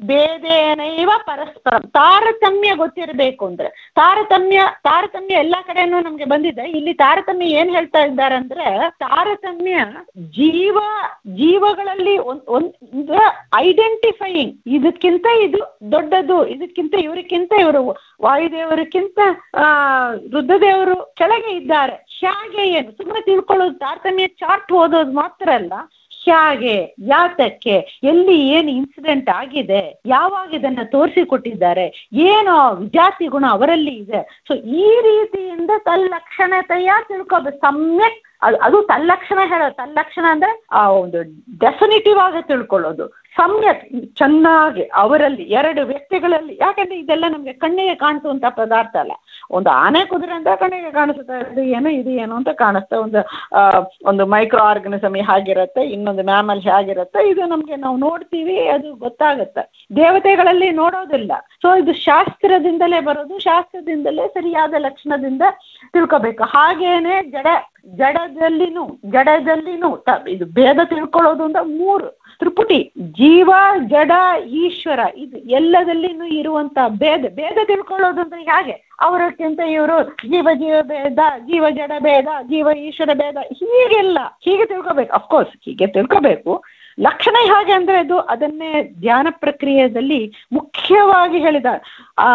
ಭೇದೇನೈವ ಪರಸ್ಪರ ತಾರತಮ್ಯ ಗೊತ್ತಿರಬೇಕು ಅಂದ್ರೆ ತಾರತಮ್ಯ ತಾರತಮ್ಯ ಎಲ್ಲಾ ಕಡೆನೂ ನಮ್ಗೆ ಬಂದಿದೆ ಇಲ್ಲಿ ತಾರತಮ್ಯ ಏನ್ ಹೇಳ್ತಾ ಇದ್ದಾರೆ ಅಂದ್ರೆ ತಾರತಮ್ಯ ಜೀವ ಜೀವಗಳಲ್ಲಿ ಒಂದ್ ಒಂದ್ ಐಡೆಂಟಿಫೈಯಿಂಗ್ ಇದಕ್ಕಿಂತ ಇದು ದೊಡ್ಡದು ಇದಕ್ಕಿಂತ ಇವರಿಗಿಂತ ಇವರು ವಾಯುದೇವರಿಗಿಂತ ಆ ರುದ್ರದೇವರು ಕೆಳಗೆ ಇದ್ದಾರೆ ಹೇಗೆ ಏನು ಸುಮ್ಮನೆ ತಿಳ್ಕೊಳ್ಳೋದು ತಾರತಮ್ಯ ಚಾರ್ಟ್ ಓದೋದು ಮಾತ್ರ ಅಲ್ಲ ಹೇಗೆ ಯಾತಕ್ಕೆ ಎಲ್ಲಿ ಏನು ಇನ್ಸಿಡೆಂಟ್ ಆಗಿದೆ ಯಾವಾಗ ಇದನ್ನ ತೋರಿಸಿಕೊಟ್ಟಿದ್ದಾರೆ ಏನು ವಿದ್ಯಾರ್ಥಿ ಗುಣ ಅವರಲ್ಲಿ ಇದೆ ಸೊ ಈ ರೀತಿಯಿಂದ ತಲ್ಲಕ್ಷಣತೆಯ ತಿಳ್ಕೊಬೇಕು ಸಮ್ಯಕ್ ಅದು ಅದು ತಲ್ಲಕ್ಷಣ ಹೇಳೋದು ತಲ್ಲಕ್ಷಣ ಅಂದ್ರೆ ಆ ಒಂದು ಡೆಫಿನಿಟಿವ್ ಆಗಿ ತಿಳ್ಕೊಳ್ಳೋದು ಸಮ್ಯಕ್ ಚೆನ್ನಾಗಿ ಅವರಲ್ಲಿ ಎರಡು ವ್ಯಕ್ತಿಗಳಲ್ಲಿ ಯಾಕಂದ್ರೆ ಇದೆಲ್ಲ ನಮ್ಗೆ ಕಣ್ಣಿಗೆ ಕಾಣಿಸುವಂತ ಪದಾರ್ಥ ಅಲ್ಲ ಒಂದು ಆನೆ ಕುದುರೆ ಅಂತ ಕಣ್ಣಿಗೆ ಕಾಣಿಸುತ್ತೆ ಇದು ಏನು ಇದು ಏನು ಅಂತ ಕಾಣಿಸುತ್ತೆ ಒಂದು ಆ, ಒಂದು ಮೈಕ್ರೋ ಆರ್ಗನಿಸಮ್ ಹೇಗಿರುತ್ತೆ ಇನ್ನೊಂದು ಮ್ಯಾಮಲ್ ಹೇಗಿರುತ್ತೆ ಇದು ನಮ್ಗೆ ನಾವು ನೋಡ್ತೀವಿ ಅದು ಗೊತ್ತಾಗುತ್ತೆ ದೇವತೆಗಳಲ್ಲಿ ನೋಡೋದಿಲ್ಲ ಸೊ ಇದು ಶಾಸ್ತ್ರದಿಂದಲೇ ಬರೋದು ಶಾಸ್ತ್ರದಿಂದಲೇ ಸರಿಯಾದ ಲಕ್ಷಣದಿಂದ ತಿಳ್ಕೊಬೇಕು ಹಾಗೇನೆ ಜಡ ಜಡದಲ್ಲಿನೂ ಜಡದಲ್ಲಿನೂ ತ- ಇದು ಭೇದ ತಿಳ್ಕೊಳ್ಳೋದು ಅಂತ ಮೂರು ತ್ರಿಪುಟಿ ಜೀವ ಜಡ ಈಶ್ವರ ಇದು ಎಲ್ಲದಲ್ಲಿನೂ ಇರುವಂತ ಭೇದ ಭೇದ ತಿಳ್ಕೊಳ್ಳೋದು ಅಂದ್ರೆ ಹೇಗೆ ಅವರಕ್ಕಿಂತ ಇವರು ಜೀವ ಜೀವ ಭೇದ ಜೀವ ಜಡ ಭೇದ ಜೀವ ಈಶ್ವರ ಭೇದ ಹೀಗೆಲ್ಲ ಹೀಗೆ ತಿಳ್ಕೊಬೇಕು ಅಫ್ಕೋರ್ಸ್ ಹೀಗೆ ತಿಳ್ಕೊಬೇಕು ಲಕ್ಷಣ ಹೇಗೆ ಅಂದ್ರೆ ಅದು ಅದನ್ನೇ ಧ್ಯಾನ ಪ್ರಕ್ರಿಯೆಯಲ್ಲಿ ಮುಖ್ಯವಾಗಿ ಹೇಳಿದ ಆ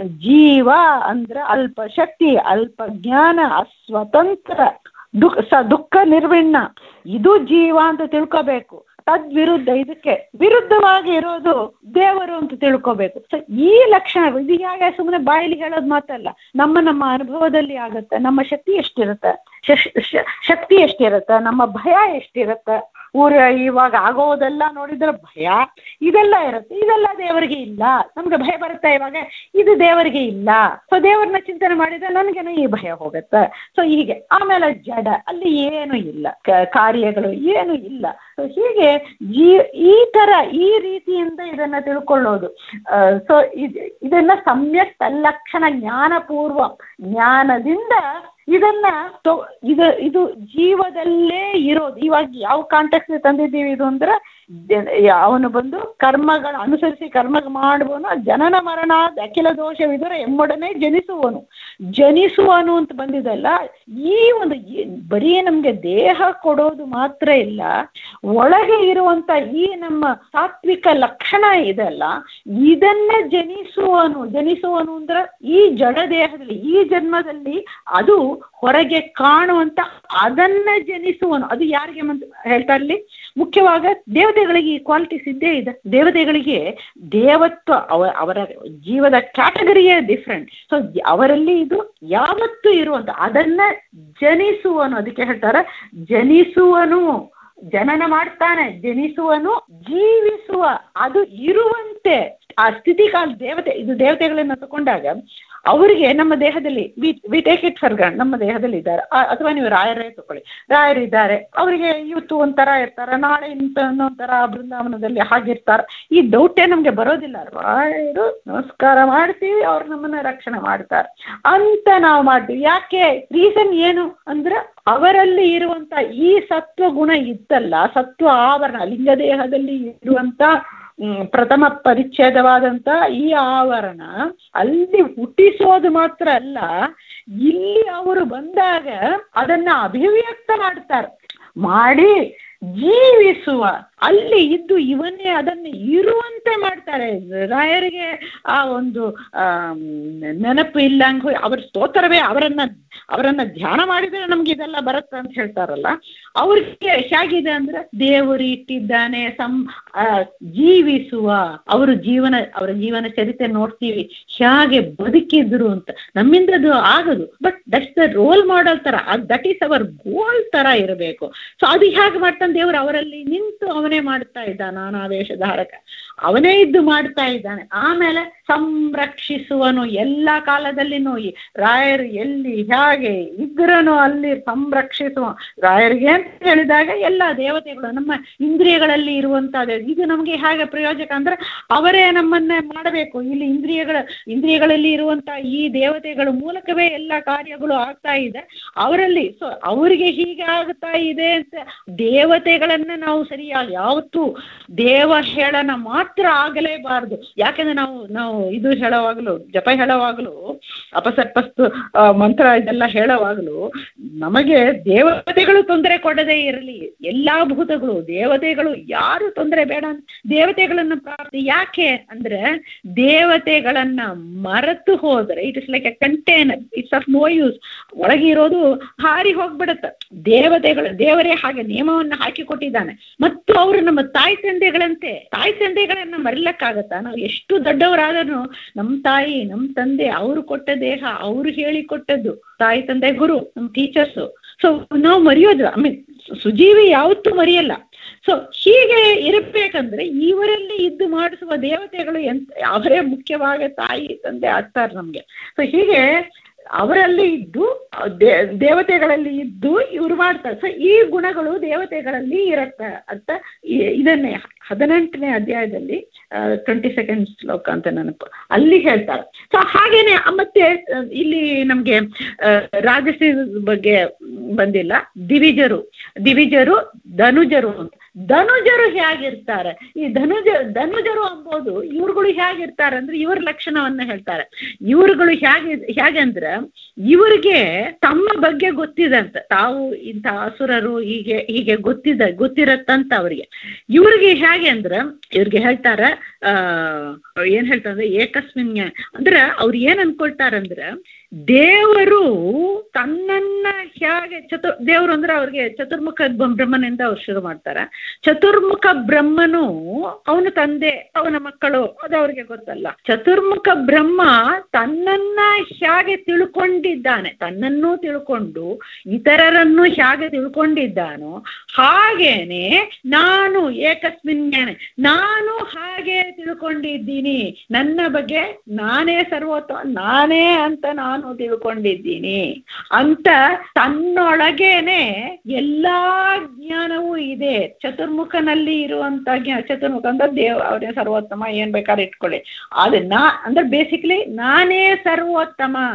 ಜೀವ ಅಂದ್ರೆ ಅಲ್ಪ ಶಕ್ತಿ ಅಲ್ಪ ಜ್ಞಾನ ಅಸ್ವತಂತ್ರ ದುಃಖ ಸ ದುಃಖ ನಿರ್ವಿಣ್ಣ ಇದು ಜೀವ ಅಂತ ತಿಳ್ಕೋಬೇಕು ತದ್ವಿರುದ್ಧ ಇದಕ್ಕೆ ವಿರುದ್ಧವಾಗಿ ಇರೋದು ದೇವರು ಅಂತ ತಿಳ್ಕೋಬೇಕು ಸೊ ಈ ಲಕ್ಷಣ ಇದು ಹೇಗೆ ಸುಮ್ಮನೆ ಬಾಯಲ್ಲಿ ಹೇಳೋದು ಮಾತಲ್ಲ ನಮ್ಮ ನಮ್ಮ ಅನುಭವದಲ್ಲಿ ಆಗುತ್ತೆ ನಮ್ಮ ಶಕ್ತಿ ಎಷ್ಟಿರುತ್ತೆ ಶಶ್- ಶ- ಶಕ್ತಿ ಎಷ್ಟಿರುತ್ತೆ ನಮ್ಮ ಭಯ ಎಷ್ಟಿರುತ್ತೆ ಊರ ಇವಾಗ ಆಗೋದೆಲ್ಲ ನೋಡಿದ್ರೆ ಭಯ ಇದೆಲ್ಲ ಇರುತ್ತೆ ಇದೆಲ್ಲ ದೇವರಿಗೆ ಇಲ್ಲ ನಮ್ಗೆ ಭಯ ಬರುತ್ತೆ ಇವಾಗ ಇದು ದೇವರಿಗೆ ಇಲ್ಲ ಸೊ ದೇವರನ್ನ ಚಿಂತನೆ ಮಾಡಿದ್ರೆ ನನಗೇನೋ ಈ ಭಯ ಹೋಗುತ್ತೆ ಸೊ ಹೀಗೆ ಆಮೇಲೆ ಜಡ ಅಲ್ಲಿ ಏನು ಇಲ್ಲ ಕ- ಕಾರ್ಯಗಳು ಏನು ಇಲ್ಲ ಸೊ ಹೀಗೆ ಜೀ ಈ ತರ ಈ ರೀತಿಯಿಂದ ಇದನ್ನ ತಿಳ್ಕೊಳ್ಳೋದು ಸೊ ಇದನ್ನ ಸಮ್ಯಕ್ ತಲ್ಲಕ್ಷಣ ಜ್ಞಾನಪೂರ್ವ ಜ್ಞಾನದಿಂದ ಇದನ್ನ ತೊ- ಇದು ಇದು ಜೀವದಲ್ಲೇ ಇರೋದು ಇವಾಗ ಯಾವ ಕಾಂಟೆಕ್ಸ್ ತಂದಿದ್ದೀವಿ ಇದು ಅಂದ್ರೆ ಅವನು ಬಂದು ಕರ್ಮಗಳ ಅನುಸರಿಸಿ ಕರ್ಮ ಮಾಡುವನು ಜನನ ಮರಣ ಅಖಿಲ ದೋಷವಿದರ ಎಮ್ಮೊಡನೆ ಜನಿಸುವನು ಜನಿಸುವನು ಅಂತ ಬಂದಿದಲ್ಲ ಈ ಒಂದು ಬರೀ ನಮ್ಗೆ ದೇಹ ಕೊಡೋದು ಮಾತ್ರ ಇಲ್ಲ ಒಳಗೆ ಇರುವಂತ ಈ ನಮ್ಮ ಸಾತ್ವಿಕ ಲಕ್ಷಣ ಇದೆಲ್ಲ ಇದನ್ನ ಜನಿಸುವನು ಜನಿಸುವನು ಅಂದ್ರೆ ಈ ಜಡ ದೇಹದಲ್ಲಿ ಈ ಜನ್ಮದಲ್ಲಿ ಅದು ಹೊರಗೆ ಕಾಣುವಂತ ಅದನ್ನ ಜನಿಸುವನು ಅದು ಯಾರಿಗೆ ಮಂತ್ ಹೇಳ್ತಾ ಇರಲಿ ಮುಖ್ಯವಾಗ ದೇವತೆಗಳಿಗೆ ಈ ಕ್ವಾಲಿಟೀಸ್ ಇದ್ದೇ ಇದೆ ದೇವತೆಗಳಿಗೆ ದೇವತ್ವ ಅವ ಅವರ ಜೀವದ ಕ್ಯಾಟಗರಿಯೇ ಡಿಫ್ರೆಂಟ್ ಸೊ ಅವರಲ್ಲಿ ಇದು ಯಾವತ್ತೂ ಇರುವಂತ ಅದನ್ನ ಜನಿಸುವನು ಅದಕ್ಕೆ ಹೇಳ್ತಾರೆ ಜನಿಸುವನು ಜನನ ಮಾಡ್ತಾನೆ ಜನಿಸುವನು ಜೀವಿಸುವ ಅದು ಇರುವಂತೆ ಆ ಸ್ಥಿತಿ ಕಾಲ ದೇವತೆ ಇದು ದೇವತೆಗಳನ್ನ ತಗೊಂಡಾಗ ಅವರಿಗೆ ನಮ್ಮ ದೇಹದಲ್ಲಿ we we take it for granted ನಮ್ಮ ದೇಹದಲ್ಲಿ ಇದ್ದಾರೆ ಅಥವಾ ನೀವು ರಾಯರೇ ತಗೊಳ್ಳಿ ರಾಯರಿದ್ದಾರೆ ಅವರಿಗೆ ಇವತ್ತು ಒಂಥರ ಇರ್ತಾರೆ ನಾಳೆ ಇಂಥ ಒಂಥರ ಬೃಂದಾವನದಲ್ಲಿ ಹಾಗಿರ್ತಾರೆ ಈ ಡೌಟೇ ನಮಗೆ ಬರೋದಿಲ್ಲ ರಾಯರು ನಮಸ್ಕಾರ ಮಾಡ್ತೀವಿ ಅವ್ರು ನಮ್ಮನ್ನ ರಕ್ಷಣೆ ಮಾಡ್ತಾರೆ ಅಂತ ನಾವು ಮಾಡ್ತೀವಿ ಯಾಕೆ ರೀಸನ್ ಏನು ಅಂದ್ರೆ ಅವರಲ್ಲಿ ಇರುವಂತ ಈ ಸತ್ವ ಗುಣ ಇತ್ತಲ್ಲ ಸತ್ವ ಆವರಣ ಲಿಂಗದೇಹದಲ್ಲಿ ಇರುವಂತ ಪ್ರಥಮ ಪರಿಚ್ಛೇದವಾದಂತ ಈ ಆವರಣ ಅಲ್ಲಿ ಹುಟ್ಟಿಸೋದು ಮಾತ್ರ ಅಲ್ಲ ಇಲ್ಲಿ ಅವರು ಬಂದಾಗ ಅದನ್ನ ಅಭಿವ್ಯಕ್ತ ಮಾಡ್ತಾರೆ ಮಾಡಿ ಜೀವಿಸುವ ಅಲ್ಲಿ ಇದ್ದು ಇವನ್ನೇ ಅದನ್ನು ಇರುವಂತೆ ಮಾಡ್ತಾರೆ ರಾಯರಿಗೆ ಆ ಒಂದು ನೆನಪು ಇಲ್ಲ ಹಂಗ ಅವ್ರ ಸ್ತೋತ್ರವೇ ಅವರನ್ನ ಅವರನ್ನ ಧ್ಯಾನ ಮಾಡಿದ್ರೆ ನಮ್ಗೆ ಇದೆಲ್ಲ ಬರುತ್ತೆ ಅಂತ ಹೇಳ್ತಾರಲ್ಲ ಅವ್ರಿಗೆ ಹೇಗಿದೆ ಅಂದ್ರೆ ದೇವರು ಇಟ್ಟಿದ್ದಾನೆ ಸಂ ಜೀವಿಸುವ ಅವರು ಜೀವನ ಅವರ ಜೀವನ ಚರಿತ್ರೆ ನೋಡ್ತೀವಿ ಹೇಗೆ ಬದುಕಿದ್ರು ಅಂತ ನಮ್ಮಿಂದ ಅದು ಆಗದು but that's the role model ತರ ದಟ್ ಈಸ್ ಅವರ್ ಗೋಲ್ ತರ ಇರಬೇಕು ಸೊ ಅದು ಹೇಗೆ ಮಾಡ್ತಾನೆ ದೇವರು ಅವರಲ್ಲಿ ನಿಂತು ಅವನೇ ಮಾಡ್ತಾ ಇದ್ದ ನಾನಾವೇಶಧಾರಕ ಅವನೇ ಇದ್ದು ಮಾಡ್ತಾ ಇದ್ದಾನೆ ಆಮೇಲೆ ಸಂರಕ್ಷಿಸುವನು ಎಲ್ಲ ಕಾಲದಲ್ಲಿನೂ ಈ ರಾಯರು ಎಲ್ಲಿ ಹೇಗೆ ಇದ್ರನು ಅಲ್ಲಿ ಸಂರಕ್ಷಿಸುವ ರಾಯರಿಗೆ ಅಂತ ಹೇಳಿದಾಗ ಎಲ್ಲ ದೇವತೆಗಳು ನಮ್ಮ ಇಂದ್ರಿಯಗಳಲ್ಲಿ ಇರುವಂತಹದ್ದು ಇದು ನಮಗೆ ಹೇಗೆ ಪ್ರಯೋಜಕ ಅಂದ್ರೆ ಅವರೇ ನಮ್ಮನ್ನೇ ಮಾಡಬೇಕು ಇಲ್ಲಿ ಇಂದ್ರಿಯಗಳ ಇಂದ್ರಿಯಗಳಲ್ಲಿ ಇರುವಂತ ಈ ದೇವತೆಗಳ ಮೂಲಕವೇ ಎಲ್ಲ ಕಾರ್ಯಗಳು ಆಗ್ತಾ ಇದೆ ಅವರಲ್ಲಿ ಸೊ ಅವರಿಗೆ ಹೀಗೆ ಆಗ್ತಾ ಇದೆ ಅಂತ ದೇವತೆಗಳನ್ನ ನಾವು ಸರಿಯಾಗಿ ಯಾವತ್ತೂ ದೇವ ಹೇಳನ ಮಾತ್ರ ಆಗಲೇಬಾರದು ಯಾಕೆಂದ್ರೆ ನಾವು ನಾವು ಇದು ಹೇಳುವಾಗಲೂ ಜಪ ಹೇಳುವಾಗಲೂ ಅಪಸರ್ಪಸ್ತು ಮಂತ್ರ ಇದೆಲ್ಲ ಹೇಳುವಾಗಲೂ ನಮಗೆ ದೇವತೆಗಳು ತೊಂದರೆ ಕೊಡದೇ ಇರಲಿ ಎಲ್ಲಾ ಭೂತಗಳು ದೇವತೆಗಳು ಯಾರು ತೊಂದರೆ ಬೇಡ ಅಂತ ದೇವತೆಗಳನ್ನ ಪ್ರಾರ್ಥನೆ ಯಾಕೆ ಅಂದ್ರೆ ದೇವತೆಗಳನ್ನ ಮರೆತು ಹೋದ್ರೆ it is like a container it's of no use ಒಳಗೆ ಇರೋದು ಹಾರಿ ಹೋಗ್ಬಿಡುತ್ತೆ ದೇವತೆಗಳು ದೇವರೇ ಹಾಗೆ ನಿಯಮವನ್ನ ಹಾಕಿ ಕೊಟ್ಟಿದ್ದಾನೆ ಮತ್ತು ಅವರು ನಮ್ಮ ತಾಯಿ ತಂದೆಗಳಂತೆ ತಾಯಿ ತಂದೆಗಳನ್ನ ಮರಿಲಕ್ಕಾಗತ್ತಾ ನಾವು ಎಷ್ಟು ದೊಡ್ಡವರಾದರೂ ನಮ್ಮ ತಾಯಿ ನಮ್ಮ ತಂದೆ ಅವರು ಕೊಟ್ಟ ದೇಹ ಅವರು ಹೇಳಿಕೊಟ್ಟದ್ದು ತಾಯಿ ತಂದೆ ಗುರು ನಮ್ಮ ಟೀಚರ್ಸು ಸೊ ನಾವು ಮರೆಯೋದು ಐ ಮೀನ್ ಸುಜೀವಿ ಯಾವತ್ತೂ ಮರೆಯಲ್ಲ ಸೊ ಹೀಗೆ ಇರಬೇಕಂದ್ರೆ ಇವರಲ್ಲಿ ಇದ್ದು ಮಾಡಿಸುವ ದೇವತೆಗಳು ಎಂತ ಅವರೇ ಮುಖ್ಯವಾಗಿ ತಾಯಿ ತಂದೆ ಆಗ್ತಾರೆ ನಮ್ಗೆ ಸೊ ಹೀಗೆ ಅವರಲ್ಲಿ ಇದ್ದು ದೇವತೆಗಳಲ್ಲಿ ಇದ್ದು ಇವ್ರು ಮಾಡ್ತಾರೆ ಸೊ ಈ ಗುಣಗಳು ದೇವತೆಗಳಲ್ಲಿ ಇರತ್ತೆ ಅಂತ ಇದನ್ನೇ ಹದಿನೆಂಟನೇ ಅಧ್ಯಾಯದಲ್ಲಿ ಟ್ವೆಂಟಿ ಸೆಕೆಂಡ್ ಶ್ಲೋಕ ಅಂತ ನೆನಪು ಅಲ್ಲಿ ಹೇಳ್ತಾರೆ ಸೊ ಹಾಗೇನೆ ಮತ್ತೆ ಇಲ್ಲಿ ನಮಗೆ ರಾಜಸಿ ಬಗ್ಗೆ ಬಂದಿಲ್ಲ ದಿವಿಜರು ದಿವಿಜರು ಧನುಜರು ಅಂತ ಧನುಜರು ಹೇಗಿರ್ತಾರೆ ಈ ಧನುಜ ಧನುಜರು ಅಂಬೋದು ಇವ್ರುಗಳು ಹೇಗಿರ್ತಾರೆ ಅಂದ್ರೆ ಇವ್ರ ಲಕ್ಷಣವನ್ನ ಹೇಳ್ತಾರೆ ಇವ್ರುಗಳು ಹೇಗೆ ಹೇಗೆ ಅಂದ್ರೆ ಇವರಿಗೆ ತಮ್ಮ ಬಗ್ಗೆ ಗೊತ್ತಿದೆ ಅಂತ ತಾವು ಇಂಥ ಅಸುರರು ಹೀಗೆ ಹೀಗೆ ಗೊತ್ತಿದೆ ಗೊತ್ತಿರತ್ತಂತ ಅವರಿಗೆ ಇವ್ರಿಗೆ ಹೇಗೆ ಅಂದ್ರೆ ಇವ್ರಿಗೆ ಹೇಳ್ತಾರೆ ಆ ಏನ್ ಹೇಳ್ತಾರೆ ಏಕಸ್ಮಿನ್ ಅಂದ್ರೆ ಅವ್ರು ಏನ್ ಅನ್ಕೊಳ್ತಾರಂದ್ರೆ ದೇವರು ತನ್ನನ್ನ ಹೇಗೆ ಚತು ದೇವರು ಅಂದ್ರೆ ಅವ್ರಿಗೆ ಚತುರ್ಮುಖ ಬ್ರಹ್ಮನಿಂದ ಅವ್ರು ಶುರು ಮಾಡ್ತಾರೆ ಚತುರ್ಮುಖ ಬ್ರಹ್ಮನು ಅವನ ತಂದೆ ಅವನ ಮಕ್ಕಳು ಅದು ಅವ್ರಿಗೆ ಗೊತ್ತಲ್ಲ ಚತುರ್ಮುಖ ಬ್ರಹ್ಮ ತನ್ನನ್ನ ಹೇಗೆ ತಿಳ್ಕೊಂಡಿದ್ದಾನೆ ತನ್ನನ್ನು ತಿಳ್ಕೊಂಡು ಇತರರನ್ನು ಹೇಗೆ ತಿಳ್ಕೊಂಡಿದ್ದಾನೋ ಹಾಗೇನೆ ನಾನು ಏಕಸ್ಮಿನ್ ನಾನು ಹಾಗೆ ತಿಳ್ಕೊಂಡಿದ್ದೀನಿ ನನ್ನ ಬಗ್ಗೆ ನಾನೇ ಸರ್ವೋತ್ತಮ ನಾನೇ ಅಂತ ನಾನು ತಿಳ್ಕೊಂಡಿದ್ದೀನಿ ಅಂತ ತನ್ನೊಳಗೇನೆ ಎಲ್ಲಾ ಜ್ಞಾನವೂ ಇದೆ ಚತುರ್ಮುಖನಲ್ಲಿ ಇರುವಂತ ಜ್ಞಾನ ಚತುರ್ಮುಖ ಅಂದ್ರೆ ದೇವ್ ಅವರೇ ಸರ್ವೋತ್ತಮ ಏನ್ ಬೇಕಾದ್ರೆ ಇಟ್ಕೊಳ್ಳಿ ಅದು ನಾ ಅಂದ್ರೆ ಬೇಸಿಕ್ಲಿ ನಾನೇ ಸರ್ವೋತ್ತಮ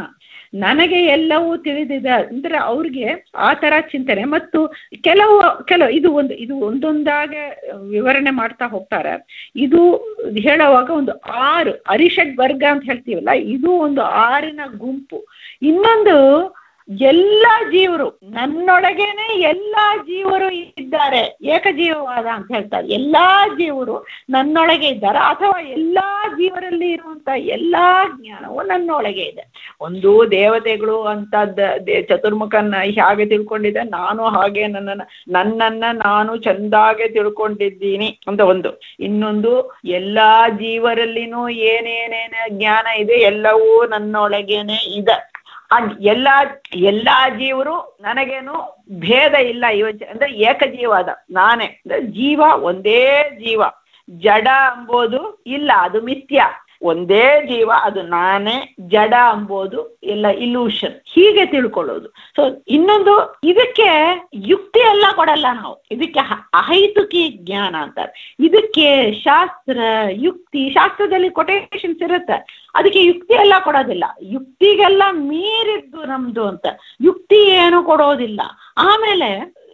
ನನಗೆ ಎಲ್ಲವೂ ತಿಳಿದಿದೆ ಅಂದ್ರೆ ಅವ್ರಿಗೆ ಆ ತರ ಚಿಂತನೆ ಮತ್ತು ಕೆಲವು ಕೆಲವು ಇದು ಒಂದು ಇದು ಒಂದೊಂದಾಗೆ ವಿವರಣೆ ಮಾಡ್ತಾ ಹೋಗ್ತಾರೆ ಇದು ಹೇಳುವಾಗ ಒಂದು ಆರು ಅರಿಷಡ್ ವರ್ಗ ಅಂತ ಹೇಳ್ತೀವಲ್ಲ ಇದು ಒಂದು ಆರಿನ ಗುಂಪು ಇನ್ನೊಂದು ಎಲ್ಲ ಜೀವರು ನನ್ನೊಳಗೇನೆ ಎಲ್ಲಾ ಜೀವರು ಇದ್ದಾರೆ ಏಕಜೀವವಾದ ಅಂತ ಹೇಳ್ತಾರೆ ಎಲ್ಲಾ ಜೀವರು ನನ್ನೊಳಗೆ ಇದ್ದಾರೆ ಅಥವಾ ಎಲ್ಲಾ ಜೀವರಲ್ಲಿ ಇರುವಂತ ಎಲ್ಲಾ ಜ್ಞಾನವು ನನ್ನೊಳಗೆ ಇದೆ ಒಂದು ದೇವತೆಗಳು ಅಂತದ್ದ ದೇ- ಚತುರ್ಮುಖನ್ನ ಹೇಗೆ ತಿಳ್ಕೊಂಡಿದ್ದೆ ನಾನು ಹಾಗೆ ನನ್ನನ್ನ ನನ್ನನ್ನ ನಾನು ಚಂದಾಗೆ ತಿಳ್ಕೊಂಡಿದ್ದೀನಿ ಅಂತ ಒಂದು ಇನ್ನೊಂದು ಎಲ್ಲಾ ಜೀವರಲ್ಲಿನೂ ಏನೇನೇನ ಜ್ಞಾನ ಇದೆ ಎಲ್ಲವೂ ನನ್ನೊಳಗೇನೆ ಇದೆ ಅಂಡ್ ಎಲ್ಲಾ ಎಲ್ಲಾ ಜೀವರು ನನಗೇನು ಭೇದ ಇಲ್ಲ ಯೋಚ ಅಂದ್ರೆ ಏಕಜೀವಾದ ನಾನೇ ಅಂದ್ರೆ ಜೀವ ಒಂದೇ ಜೀವ ಜಡ ಅಂಬೋದು ಇಲ್ಲ ಅದು ಮಿಥ್ಯ ಒಂದೇ ಜೀವ ಅದು ನಾನೇ ಜಡ ಅಂಬೋದು ಎಲ್ಲ ಇಲ್ಯೂಷನ್ ಹೀಗೆ ತಿಳ್ಕೊಳ್ಳೋದು ಸೊ ಇನ್ನೊಂದು ಇದಕ್ಕೆ ಯುಕ್ತಿ ಎಲ್ಲ ಕೊಡಲ್ಲ ನಾವು ಇದಕ್ಕೆ ಹ- ಅಹೈತುಕಿ ಜ್ಞಾನ ಅಂತಾರೆ ಇದಕ್ಕೆ ಶಾಸ್ತ್ರ ಯುಕ್ತಿ ಶಾಸ್ತ್ರದಲ್ಲಿ ಕೊಟೇಶನ್ಸ್ ಇರುತ್ತೆ ಅದಕ್ಕೆ ಯುಕ್ತಿ ಎಲ್ಲ ಕೊಡೋದಿಲ್ಲ ಯುಕ್ತಿಗೆಲ್ಲ ಮೀರಿದ್ದು ನಮ್ದು ಅಂತ ಯುಕ್ತಿ ಏನು ಕೊಡೋದಿಲ್ಲ ಆಮೇಲೆ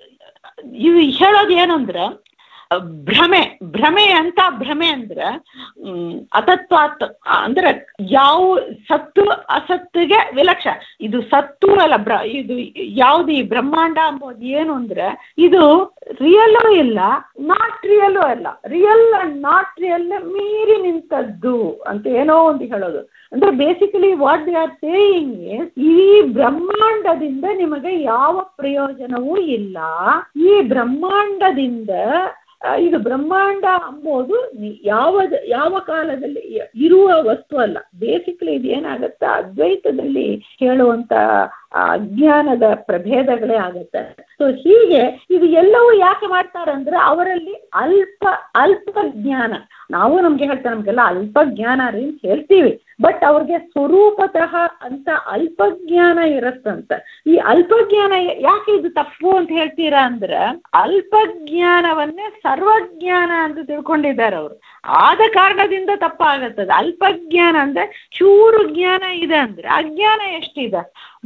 ಇವು ಹೇಳೋದು ಏನು ಅಂದ್ರೆ ಭ್ರಮೆ ಭ್ರಮೆ ಅಂತ ಭ್ರಮೆ ಅಂದ್ರೆ ಹ್ಮ್, ಅತತ್ವಾತ್ ಅಂದ್ರೆ ಯಾವ ಸತ್ತು ಅಸತ್ತಿಗೆ ವಿಲಕ್ಷ ಇದು ಸತ್ತು ಅಲ್ಲ ಬ್ರ ಇದು ಯಾವ್ದು ಈ ಬ್ರಹ್ಮಾಂಡ ಅಂಬೋದು ಏನು ಅಂದ್ರೆ ಇದು ರಿಯಲ್ಲು ಇಲ್ಲ ನಾಟ್ ರಿಯಲ್ಲು ಅಲ್ಲ ರಿಯಲ್ ಅಂಡ್ ನಾಟ್ ರಿಯಲ್ ಮೀರಿ ನಿಂತದ್ದು ಅಂತ ಏನೋ ಒಂದು ಹೇಳೋದು ಅಂದ್ರೆ basically what they are saying ಈ ಬ್ರಹ್ಮಾಂಡದಿಂದ ನಿಮಗೆ ಯಾವ ಪ್ರಯೋಜನವೂ ಇಲ್ಲ ಈ ಬ್ರಹ್ಮಾಂಡದಿಂದ ಆ, ಇದು ಬ್ರಹ್ಮಾಂಡ ಅಂಬೋದು ನಿ- ಯಾವ ಯಾವ ಕಾಲದಲ್ಲಿ ಯ- ಇರುವ ವಸ್ತು ಅಲ್ಲ ಬೇಸಿಕಲಿ ಇದು ಏನಾಗುತ್ತೆ ಅದ್ವೈತದಲ್ಲಿ ಹೇಳುವಂತ ಆ ಅಜ್ಞಾನದ ಪ್ರಭೇದಗಳೇ ಆಗುತ್ತೆ ಸೊ ಹೀಗೆ ಇದು ಎಲ್ಲವೂ ಯಾಕೆ ಮಾಡ್ತಾರೆ ಅಂದ್ರೆ ಅವರಲ್ಲಿ ಅಲ್ಪ ಅಲ್ಪ ಜ್ಞಾನ ನಾವು ನಮ್ಗೆ ಹೇಳ್ತಾರೆ ನಮ್ಗೆಲ್ಲ ಅಲ್ಪ ಜ್ಞಾನ ರೀ ಅಂತ ಹೇಳ್ತೀವಿ ಬಟ್ ಅವ್ರಿಗೆ ಸ್ವರೂಪತಃ ಅಂತ ಅಲ್ಪ ಜ್ಞಾನ ಇರತ್ತಂತ ಈ ಅಲ್ಪ ಜ್ಞಾನ ಯಾಕೆ ಇದು ತಪ್ಪು ಅಂತ ಹೇಳ್ತೀರಾ ಅಂದ್ರೆ ಅಲ್ಪ ಜ್ಞಾನವನ್ನೇ ಸರ್ವಜ್ಞಾನ ಅಂತ ತಿಳ್ಕೊಂಡಿದ್ದಾರೆ ಅವರು ಆದ ಕಾರಣದಿಂದ ತಪ್ಪಾಗತ್ತದ ಅಲ್ಪ ಜ್ಞಾನ ಅಂದ್ರೆ ಚೂರು ಜ್ಞಾನ ಇದೆ ಅಂದ್ರೆ ಅಜ್ಞಾನ ಎಷ್ಟಿದೆ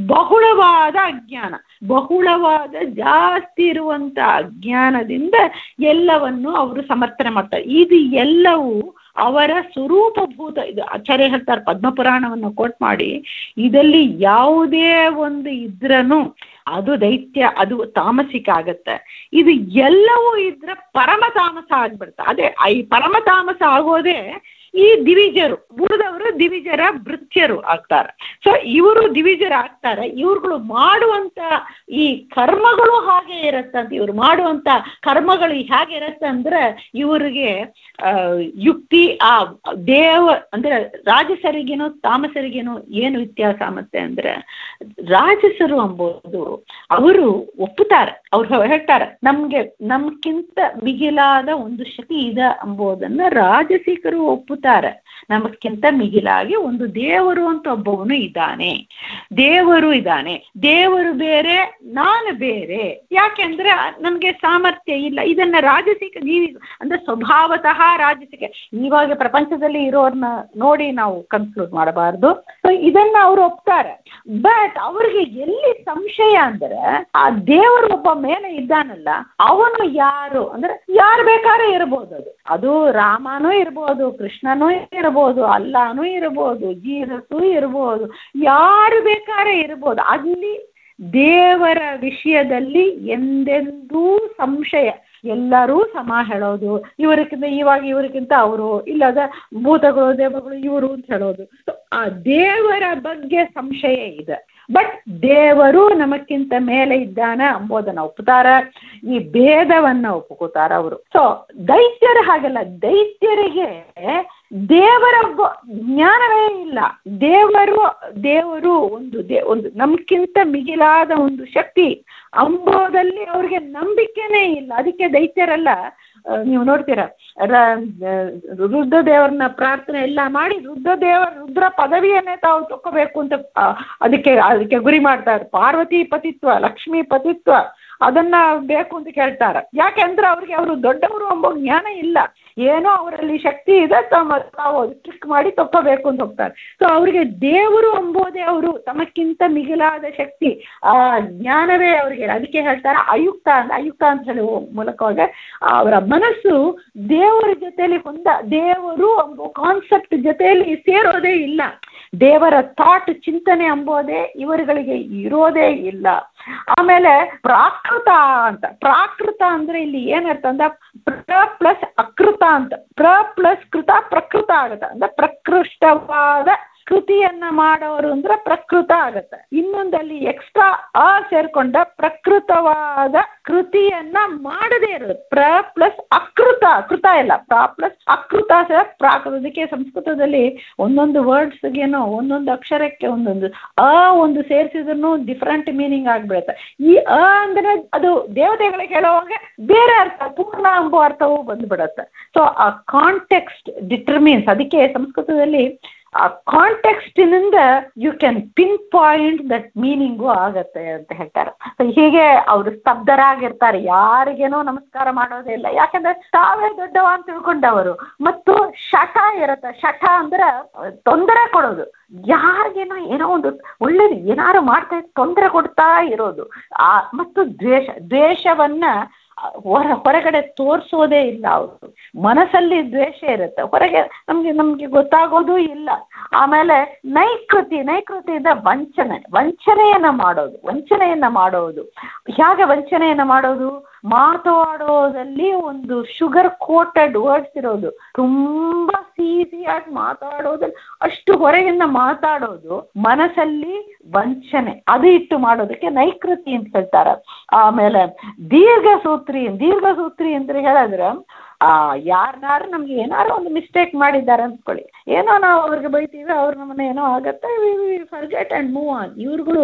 ಬಹುಳವಾದ ಅಜ್ಞಾನ ಬಹುಳವಾದ ಜಾಸ್ತಿ ಇರುವಂತ ಅಜ್ಞಾನದಿಂದ ಎಲ್ಲವನ್ನು ಅವರು ಸಮರ್ಥನೆ ಮಾಡ್ತಾರೆ ಇದು ಎಲ್ಲವೂ ಅವರ ಸ್ವರೂಪಭೂತ ಇದು ಆಚಾರ್ಯ ಹೇಳ್ತಾರೆ ಪದ್ಮಪುರಾಣವನ್ನು ಕೋಟ್ ಮಾಡಿ ಇದರಲ್ಲಿ ಯಾವುದೇ ಒಂದು ಇದ್ರನು ಅದು ದೈತ್ಯ ಅದು ತಾಮಸಿಕ ಆಗತ್ತೆ ಇದು ಎಲ್ಲವೂ ಇದ್ರೆ ಪರಮ ತಾಮಸ ಆಗ್ಬಿಡ್ತ ಅದೇ ಈ ಪರಮ ತಾಮಸ ಆಗೋದೇ ಈ ದಿವಿಜರು ಉಳಿದವರು ದಿವಿಜರ ಭೃತ್ಯರು ಆಗ್ತಾರೆ ಸೊ ಇವರು ದಿವಿಜರ ಆಗ್ತಾರೆ ಇವ್ರುಗಳು ಮಾಡುವಂತ ಈ ಕರ್ಮಗಳು ಹಾಗೆ ಇರತ್ತಂತ ಇವ್ರು ಮಾಡುವಂತ ಕರ್ಮಗಳು ಹೇಗೆ ಇರತ್ತೆ ಅಂದ್ರೆ ಇವರಿಗೆ ಆ, ಯುಕ್ತಿ ಆ ದೇವ ಅಂದ್ರೆ ರಾಜಸರಿಗೇನು ತಾಮಸರಿಗೇನು ಏನು ವ್ಯತ್ಯಾಸ ಮತ್ತೆ ಅಂದ್ರೆ ರಾಜಸರು ಅಂಬೋದು ಅವರು ಒಪ್ಪುತ್ತಾರೆ ಅವ್ರು ಹೇಳ್ತಾರೆ ನಮ್ಗೆ ನಮ್ಗಿಂತ ಮಿಗಿಲಾದ ಒಂದು ಶಕ್ತಿ ಇದೆ ಅಂಬೋದನ್ನ ರಾಜಸಿಕರು ಒಪ್ಪುತ್ತಾರೆ ನಮಕ್ಕಿಂತ ಮಿಗಿಲಾಗಿ ಒಂದು ದೇವರು ಅಂತ ಒಬ್ಬವನು ಇದ್ದಾನೆ ದೇವರು ಇದ್ದಾನೆ ದೇವರು ಬೇರೆ ನಾನು ಬೇರೆ ಯಾಕೆಂದ್ರೆ ನಮ್ಗೆ ಸಾಮರ್ಥ್ಯ ಇಲ್ಲ ಇದನ್ನ ರಾಜಸಿಕ ಜೀವಿ ಅಂದ್ರೆ ಸ್ವಭಾವತಃ ರಾಜಸಿಕ ಇವಾಗ ಪ್ರಪಂಚದಲ್ಲಿ ಇರೋರ್ನ ನೋಡಿ ನಾವು ಕನ್ಕ್ಲೂಡ್ ಮಾಡಬಾರ್ದು ಸೊ ಇದನ್ನ ಅವ್ರು ಒಪ್ತಾರೆ ಬಟ್ ಅವ್ರಿಗೆ ಎಲ್ಲಿ ಸಂಶಯ ಅಂದ್ರೆ ಆ ದೇವರು ಒಬ್ಬ ಮೇಲೆ ಇದ್ದಾನಲ್ಲ ಅವನು ಯಾರು ಅಂದ್ರೆ ಯಾರು ಬೇಕಾದ್ರೆ ಇರ್ಬೋದು ಅದು ಅದು ರಾಮನೂ ಇರ್ಬೋದು ಕೃಷ್ಣನೂ ಇರ್ಬೋದು ಅಲ್ಲಾನೂ ಇರ್ಬೋದು ಜೀಸಸ್ಸು ಇರ್ಬೋದು ಯಾರು ಬೇಕಾದ್ರೆ ಇರ್ಬೋದು ಅಲ್ಲಿ ದೇವರ ವಿಷಯದಲ್ಲಿ ಎಂದೆಂದೂ ಸಂಶಯ ಎಲ್ಲರೂ ಸಮ ಹೇಳೋದು ಇವರಿಗಿಂತ ಇವಾಗ ಇವರಿಗಿಂತ ಅವರು ಇಲ್ಲದ ಭೂತಗಳು ದೇವಗಳು ಇವರು ಅಂತ ಹೇಳೋದು So, ಆ ದೇವರ ಬಗ್ಗೆ ಸಂಶಯ ಇದೆ ಬಟ್ ದೇವರು ನಮಕ್ಕಿಂತ ಮೇಲೆ ಇದ್ದಾನೆ ಅಂಬೋದನ್ನ ಒಪ್ಪುತ್ತಾರ ಈ ಭೇದವನ್ನ ಒಪ್ಪುಕೋತಾರ ಅವರು ಸೊ ದೈತ್ಯರು ಹಾಗಲ್ಲ ದೈತ್ಯರಿಗೆ ದೇವರ ಬ- ಜ್ಞಾನವೇ ಇಲ್ಲ ದೇವರು ದೇವರು ಒಂದು ದೇ ಒಂದು ನಮ್ಗಿಂತ ಮಿಗಿಲಾದ ಒಂದು ಶಕ್ತಿ ಅಂಬೋದಲ್ಲಿ ಅವ್ರಿಗೆ ನಂಬಿಕೆನೇ ಇಲ್ಲ ಅದಕ್ಕೆ ದೈತ್ಯರೆಲ್ಲ ಆ, ನೀವು ನೋಡ್ತೀರ ರುದ್ರದೇವರನ್ನ ಪ್ರಾರ್ಥನೆ ಎಲ್ಲ ಮಾಡಿ ರುದ್ರದೇವರ ರುದ್ರ ಪದವಿಯನ್ನೇ ತಾವು ತಕ್ಕೋಬೇಕು ಅಂತ ಆ, ಅದಕ್ಕೆ ಅದಕ್ಕೆ ಗುರಿ ಮಾಡ್ತಾರೆ ಪಾರ್ವತಿ ಪತಿತ್ವ ಲಕ್ಷ್ಮೀ ಪತಿತ್ವ ಅದನ್ನ ಬೇಕು ಅಂತ ಕೇಳ್ತಾರೆ ಯಾಕೆಂದ್ರೆ ಅವ್ರಿಗೆ ಅವರು ದೊಡ್ಡವರು ಎಂಬ ಜ್ಞಾನ ಇಲ್ಲ ಏನೋ ಅವರಲ್ಲಿ ಶಕ್ತಿ ಇದೆ ತಮ್ಮ ತಾವು ಟ್ರಿಕ್ ಮಾಡಿ ತಕ್ಕೋಬೇಕು ಅಂತ ಹೋಗ್ತಾರೆ ಸೊ ಅವರಿಗೆ ದೇವರು ಎಂಬುದೇ ಅವರು ತಮಕ್ಕಿಂತ ಮಿಗಿಲಾದ ಶಕ್ತಿ ಆ ಜ್ಞಾನವೇ ಅವರಿಗೆ ಅದಕ್ಕೆ ಹೇಳ್ತಾರೆ ಅಯುಕ್ತ ಅಂತ ಅಯುಕ್ತ ಅಂತ ಹೇಳಿ ಮೂಲಕವಾಗಿ ಅವರ ಮನಸ್ಸು ದೇವರ ಜೊತೆಯಲ್ಲಿ ಹೊಂದ ದೇವರು ಎಂಬ ಕಾನ್ಸೆಪ್ಟ್ ಜೊತೆಯಲ್ಲಿ ಸೇರೋದೇ ಇಲ್ಲ ದೇವರ ಥಾಟ್ ಚಿಂತನೆ ಎಂಬುದೇ ಇವರುಗಳಿಗೆ ಇರೋದೇ ಇಲ್ಲ ಆಮೇಲೆ ಪ್ರಾಕೃತ ಅಂತ ಪ್ರಾಕೃತ ಅಂದ್ರೆ ಇಲ್ಲಿ ಏನರ್ಥ ಅಂದ್ರೆ ಪ್ರ ಪ್ಲಸ್ ಅಕೃತ ಅಂತ ಪ್ರ ಪ್ಲಸ್ ಕೃತ ಪ್ರಕೃತ ಆಗತ್ತೆ ಅಂದ್ರೆ ಪ್ರಕೃಷ್ಟವಾದ ಕೃತಿಯನ್ನ ಮಾಡೋರು ಅಂದ್ರೆ ಪ್ರಕೃತ ಆಗತ್ತೆ ಇನ್ನೊಂದಲ್ಲಿ ಎಕ್ಸ್ಟ್ರಾ ಆ ಸೇರ್ಕೊಂಡ ಪ್ರಕೃತವಾದ ಕೃತಿಯನ್ನ ಮಾಡದೇ ಇರೋದು ಪ್ರ ಪ್ಲಸ್ ಅಕೃತ ಕೃತ ಇಲ್ಲ ಪ್ರ ಪ್ಲಸ್ ಅಕೃತ ಪ್ರಾಕೃತಕ್ಕೆ ಸಂಸ್ಕೃತದಲ್ಲಿ ಒಂದೊಂದು ವರ್ಡ್ಸ್ಗೇನೋ ಒಂದೊಂದು ಅಕ್ಷರಕ್ಕೆ ಒಂದೊಂದು ಅ ಒಂದು ಸೇರಿಸಿದ್ರು ಡಿಫ್ರೆಂಟ್ ಮೀನಿಂಗ್ ಆಗ್ಬಿಡುತ್ತೆ ಈ ಅ ಅಂದ್ರೆ ಅದು ದೇವತೆಗಳಿಗೆ ಹೇಳುವಾಗ ಬೇರೆ ಅರ್ಥ ಪೂರ್ಣ ಎಂಬ ಅರ್ಥವೂ ಬಂದ್ಬಿಡತ್ತೆ ಸೊ ಆ ಕಾಂಟೆಕ್ಸ್ಟ್ ಡಿಟರ್ಮಿನ್ಸ್ ಅದಕ್ಕೆ ಸಂಸ್ಕೃತದಲ್ಲಿ ಆ ಕಾಂಟೆಕ್ಸ್ಟಿನಿಂದ you can pin point that meaning ಆಗತ್ತೆ ಅಂತ ಹೇಳ್ತಾರೆ ಸೊ ಹೀಗೆ ಅವರು ಸ್ತಬ್ಧರಾಗಿರ್ತಾರೆ ಯಾರಿಗೇನೋ ನಮಸ್ಕಾರ ಮಾಡೋದೇ ಇಲ್ಲ ಯಾಕಂದ್ರೆ ತಾವೇ ದೊಡ್ಡವ ಅಂತ ತಿಳ್ಕೊಂಡವರು ಮತ್ತು ಶಠ ಇರುತ್ತೆ ಶಠ ಅಂದ್ರೆ ತೊಂದರೆ ಕೊಡೋದು ಯಾರಿಗೇನೋ ಏನೋ ಒಂದು ಒಳ್ಳೇದು ಏನಾರು ಮಾಡ್ತಾ ತೊಂದರೆ ಕೊಡ್ತಾ ಇರೋದು ಆ ಮತ್ತು ದ್ವೇಷ ದ್ವೇಷವನ್ನ ಹೊರ ಹೊರಗಡೆ ತೋರಿಸೋದೇ ಇಲ್ಲ ಅವರು ಮನಸ್ಸಲ್ಲಿ ದ್ವೇಷ ಇರುತ್ತೆ ಹೊರಗೆ ನಮಗೆ ನಮಗೆ ಗೊತ್ತಾಗೋದು ಇಲ್ಲ ಆಮೇಲೆ ನೈಕೃತಿ ನೈಕೃತಿಯಿಂದ ವಂಚನೆ ವಂಚನೆಯನ್ನ ಮಾಡೋದು ವಂಚನೆಯನ್ನ ಮಾಡೋದು ಹೇಗೆ ವಂಚನೆಯನ್ನ ಮಾಡೋದು ಮಾತಾಡೋದಲ್ಲಿ ಒಂದು ಶುಗರ್ ಕೋಟೆಡ್ ವರ್ಡ್ಸ್ ಇರೋದು ತುಂಬಾ ಸಿಹಿಯಾಗಿ ಮಾತಾಡೋದಲ್ಲಿ ಅಷ್ಟು ಹೊರಗಿಂದ ಮಾತಾಡೋದು ಮನಸ್ಸಲ್ಲಿ ವಂಚನೆ ಅದು ಇಟ್ಟು ಮಾಡೋದಕ್ಕೆ ನೈಕೃತಿ ಅಂತ ಹೇಳ್ತಾರೆ ಆಮೇಲೆ ದೀರ್ಘ ಸೂತ್ರಿ ದೀರ್ಘ ಸೂತ್ರಿ ಅಂತ ಹೇಳಿದ್ರೆ ಆ ಯಾರನ್ನಾರು ನಮ್ಗೆ ಏನಾರು ಒಂದು ಮಿಸ್ಟೇಕ್ ಮಾಡಿದ್ದಾರೆ ಅಂದ್ಕೊಳ್ಳಿ ಏನೋ ನಾವು ಅವ್ರಿಗೆ ಬೈತೀವಿ ಅವ್ರ ನಮ್ಮನ್ನ ಏನೋ ಆಗತ್ತೆ ಫರ್ಗೆಟ್ ಅಂಡ್ ಮೂವ್ ಆನ್ ಇವ್ರುಗಳು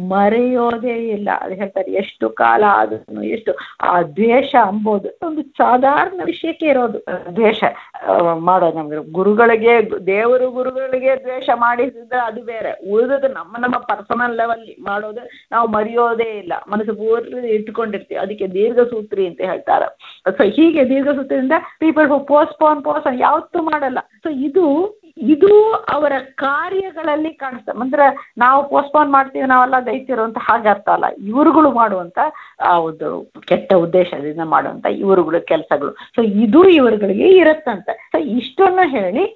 ಮರೆಯೋದೇ ಇಲ್ಲ ಅದು ಹೇಳ್ತಾರೆ ಎಷ್ಟು ಕಾಲ ಆದ್ರೂ ಎಷ್ಟು ಆ ದ್ವೇಷ ಅಂಬೋದು ಒಂದು ಸಾಧಾರಣ ವಿಷಯಕ್ಕೆ ಇರೋದು ದ್ವೇಷ ಮಾಡೋದು ನಮ್ಗೆ ಗುರುಗಳಿಗೆ ದೇವರು ಗುರುಗಳಿಗೆ ದ್ವೇಷ ಮಾಡಿಸಿದ್ರೆ ಅದು ಬೇರೆ ಉಳಿದದ್ದು ನಮ್ಮ ನಮ್ಮ ಪರ್ಸನಲ್ ಲೆವೆಲ್ ಮಾಡೋದು ನಾವು ಮರೆಯೋದೇ ಇಲ್ಲ ಮನಸ್ಸು ಪೂರ್ತಿ ಇಟ್ಕೊಂಡಿರ್ತೀವಿ ಅದಕ್ಕೆ ದೀರ್ಘಸೂತ್ರಿ ಅಂತ ಹೇಳ್ತಾರೆ ಸೊ ಹೀಗೆ ದೀರ್ಘಸೂತ್ರಿ ಪೀಪಲ್ ಹು ಪೋಸ್ಟ್ಪೋನ್ ಪೋಸ್ಟ್ ಯಾವತ್ತೂ ಮಾಡಲ್ಲ ಸೊ ಇದು ಇದು ಅವರ ಕಾರ್ಯಗಳಲ್ಲಿ ಕಾಣಿಸ್ತದೆ ಅಂದ್ರೆ ನಾವು ಪೋಸ್ಟ್ಪೋನ್ ಮಾಡ್ತೀವಿ ನಾವೆಲ್ಲ ದೈತ್ಯರು ಅಂತ ಹಾಗೆ ಅರ್ಥ ಅಲ್ಲ ಇವ್ರುಗಳು ಮಾಡುವಂತ ಒಂದು ಕೆಟ್ಟ ಉದ್ದೇಶದಿಂದ ಮಾಡುವಂತ ಇವ್ರುಗಳ ಕೆಲಸಗಳು ಸೊ ಇದು ಇವರುಗಳಿಗೆ ಇರುತ್ತಂತೆ ಸೊ ಇಷ್ಟನ್ನು ಹೇಳಿ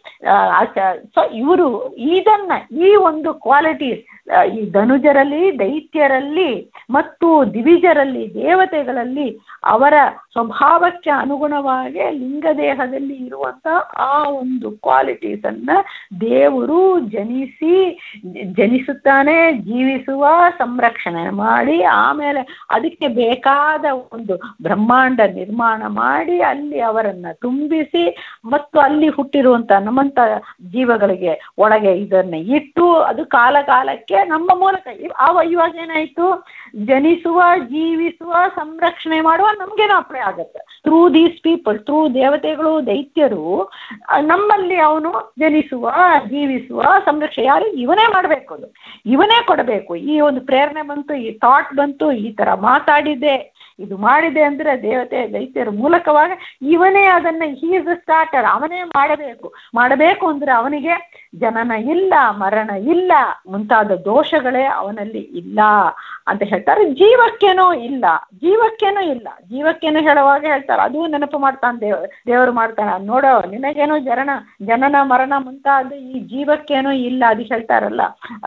ಸೊ ಇವರು ಇದನ್ನ ಈ ಒಂದು ಕ್ವಾಲಿಟೀಸ್ ಈ ಧನುಜರಲ್ಲಿ ದೈತ್ಯರಲ್ಲಿ ಮತ್ತು ದಿವಿಜರಲ್ಲಿ ದೇವತೆಗಳಲ್ಲಿ ಅವರ ಸ್ವಭಾವಕ್ಕೆ ಅನುಗುಣವಾಗಿ ಲಿಂಗದೇಹದಲ್ಲಿ ಇರುವಂತ ಆ ಒಂದು ಕ್ವಾಲಿಟೀಸ್ ಅನ್ನ ದೇವರು ಜನಿಸಿ ಜನಿಸುತ್ತಾನೆ ಜೀವಿಸುವ ಸಂರಕ್ಷಣೆ ಮಾಡಿ ಆಮೇಲೆ ಅದಕ್ಕೆ ಬೇಕಾದ ಒಂದು ಬ್ರಹ್ಮಾಂಡ ನಿರ್ಮಾಣ ಮಾಡಿ ಅಲ್ಲಿ ಅವರನ್ನ ತುಂಬಿಸಿ ಮತ್ತು ಅಲ್ಲಿ ಹುಟ್ಟಿರುವಂತ ನಮ್ಮಂತ ಜೀವಗಳಿಗೆ ಒಳಗೆ ಇದನ್ನ ಇಟ್ಟು ಅದು ಕಾಲ ಕಾಲಕ್ಕೆ ನಮ್ಮ ಮೂಲಕ ಅವ ಇವಾಗ ಏನಾಯ್ತು ಜನಿಸುವ ಜೀವಿಸುವ ಸಂರಕ್ಷಣೆ ಮಾಡುವ ನಮ್ಗೇನೋ ಅಪ್ಲೈ ಆಗುತ್ತೆ ಥ್ರೂ ದೀಸ್ ಪೀಪಲ್ ಥ್ರೂ ದೇವತೆಗಳು ದೈತ್ಯರು ನಮ್ಮಲ್ಲಿ ಅವನು ಜನಿಸುವ ಜೀವಿಸುವ ಸಂರಕ್ಷಣೆ ಯಾರು ಇವನೇ ಮಾಡಬೇಕು ಅದು ಇವನೇ ಕೊಡಬೇಕು ಈ ಒಂದು ಪ್ರೇರಣೆ ಬಂತು ಈ ಥಾಟ್ ಬಂತು ಈ ತರ ಮಾತಾಡಿದೆ ಇದು ಮಾಡಿದೆ ಅಂದ್ರೆ ದೇವತೆ ದೈತ್ಯರ ಮೂಲಕವಾಗಿ ಇವನೇ ಅದನ್ನ ಹೀಸ್ ಸ್ಟಾರ್ಟರ್ ಅವನೇ ಮಾಡಬೇಕು ಮಾಡಬೇಕು ಅಂದ್ರೆ ಅವನಿಗೆ ಜನನ ಇಲ್ಲ ಮರಣ ಇಲ್ಲ ಮುಂತಾದ ದೋಷಗಳೇ ಅವನಲ್ಲಿ ಇಲ್ಲ ಅಂತ ಹೇಳ್ತಾರೆ ಜೀವಕ್ಕೇನೋ ಇಲ್ಲ ಜೀವಕ್ಕೇನೋ ಇಲ್ಲ ಜೀವಕ್ಕೇನೋ ಹೇಳುವಾಗ ಹೇಳ್ತಾರೆ ಅದು ನೆನಪು ಮಾಡ್ತಾನೆ ದೇವ ದೇವರು ಮಾಡ್ತಾನೆ ನೋಡೋ ನಿನಗೇನೋ ಜರಣ ಜನನ ಮರಣ ಮುಂತಾದ ಈ ಜೀವಕ್ಕೇನೋ ಇಲ್ಲ ಅದು ಹೇಳ್ತಾರಲ್ಲ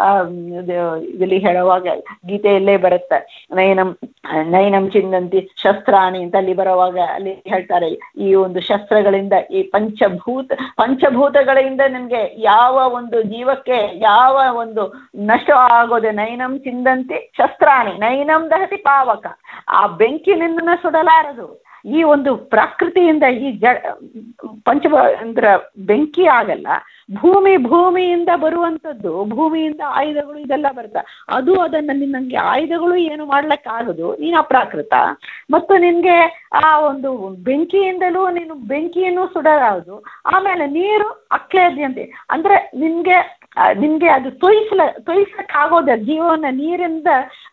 ಇಲ್ಲಿ ಹೇಳುವಾಗ ಗೀತೆಯಲ್ಲೇ ಬರುತ್ತೆ ನೈನಂ ನೈನಂ ಚಿಂದಂತಿ ಶಸ್ತ್ರಾಣಿ ಅಂತ ಅಲ್ಲಿ ಬರುವಾಗ ಅಲ್ಲಿ ಹೇಳ್ತಾರೆ ಈ ಒಂದು ಶಸ್ತ್ರಗಳಿಂದ ಈ ಪಂಚಭೂತ ಪಂಚಭೂತಗಳಿಂದ ನಿಮ್ಗೆ ಯಾವ ಒಂದು ಜೀವಕ್ಕೆ ಯಾವ ಒಂದು ನಷ್ಟ ಆಗೋದೆ ನೈನಂ ಚಿಂದಂತಿ ಶಸ್ತ್ರಾಣಿ ನೈನಂ ದಹತಿ ಪಾವಕ ಆ ಬೆಂಕಿನಿಂದ ಸುಡಲಾರದು ಈ ಒಂದು ಪ್ರಕೃತಿಯಿಂದ ಈ ಜ ಪಂಚ ಅಂದ್ರೆ ಬೆಂಕಿ ಆಗಲ್ಲ ಭೂಮಿ ಭೂಮಿಯಿಂದ ಬರುವಂಥದ್ದು ಭೂಮಿಯಿಂದ ಆಯುಧಗಳು ಇದೆಲ್ಲ ಬರುತ್ತೆ ಅದು ಅದನ್ನ ನಿನ್ನಂಗೆ ಆಯುಧಗಳು ಏನು ಮಾಡ್ಲಿಕ್ಕಾಗದು ನೀನು ಅಪ್ರಾಕೃತ ಮತ್ತು ನಿನಗೆ ಆ ಒಂದು ಬೆಂಕಿಯಿಂದಲೂ ನೀನು ಬೆಂಕಿಯನ್ನು ಸುಡಲಾರದು ಆಮೇಲೆ ನೀರು ಅಕ್ಲೇದ್ಯಂತೆ ಅಂದ್ರೆ ನಿನಗೆ ಆ, ನಿಮ್ಗೆ ಅದು ತೊಯಿಸ್ಲ ತೊಯಿಸಕ್ ಆಗೋದಿಲ್ಲ ಜೀವನ ನೀರಿಂದ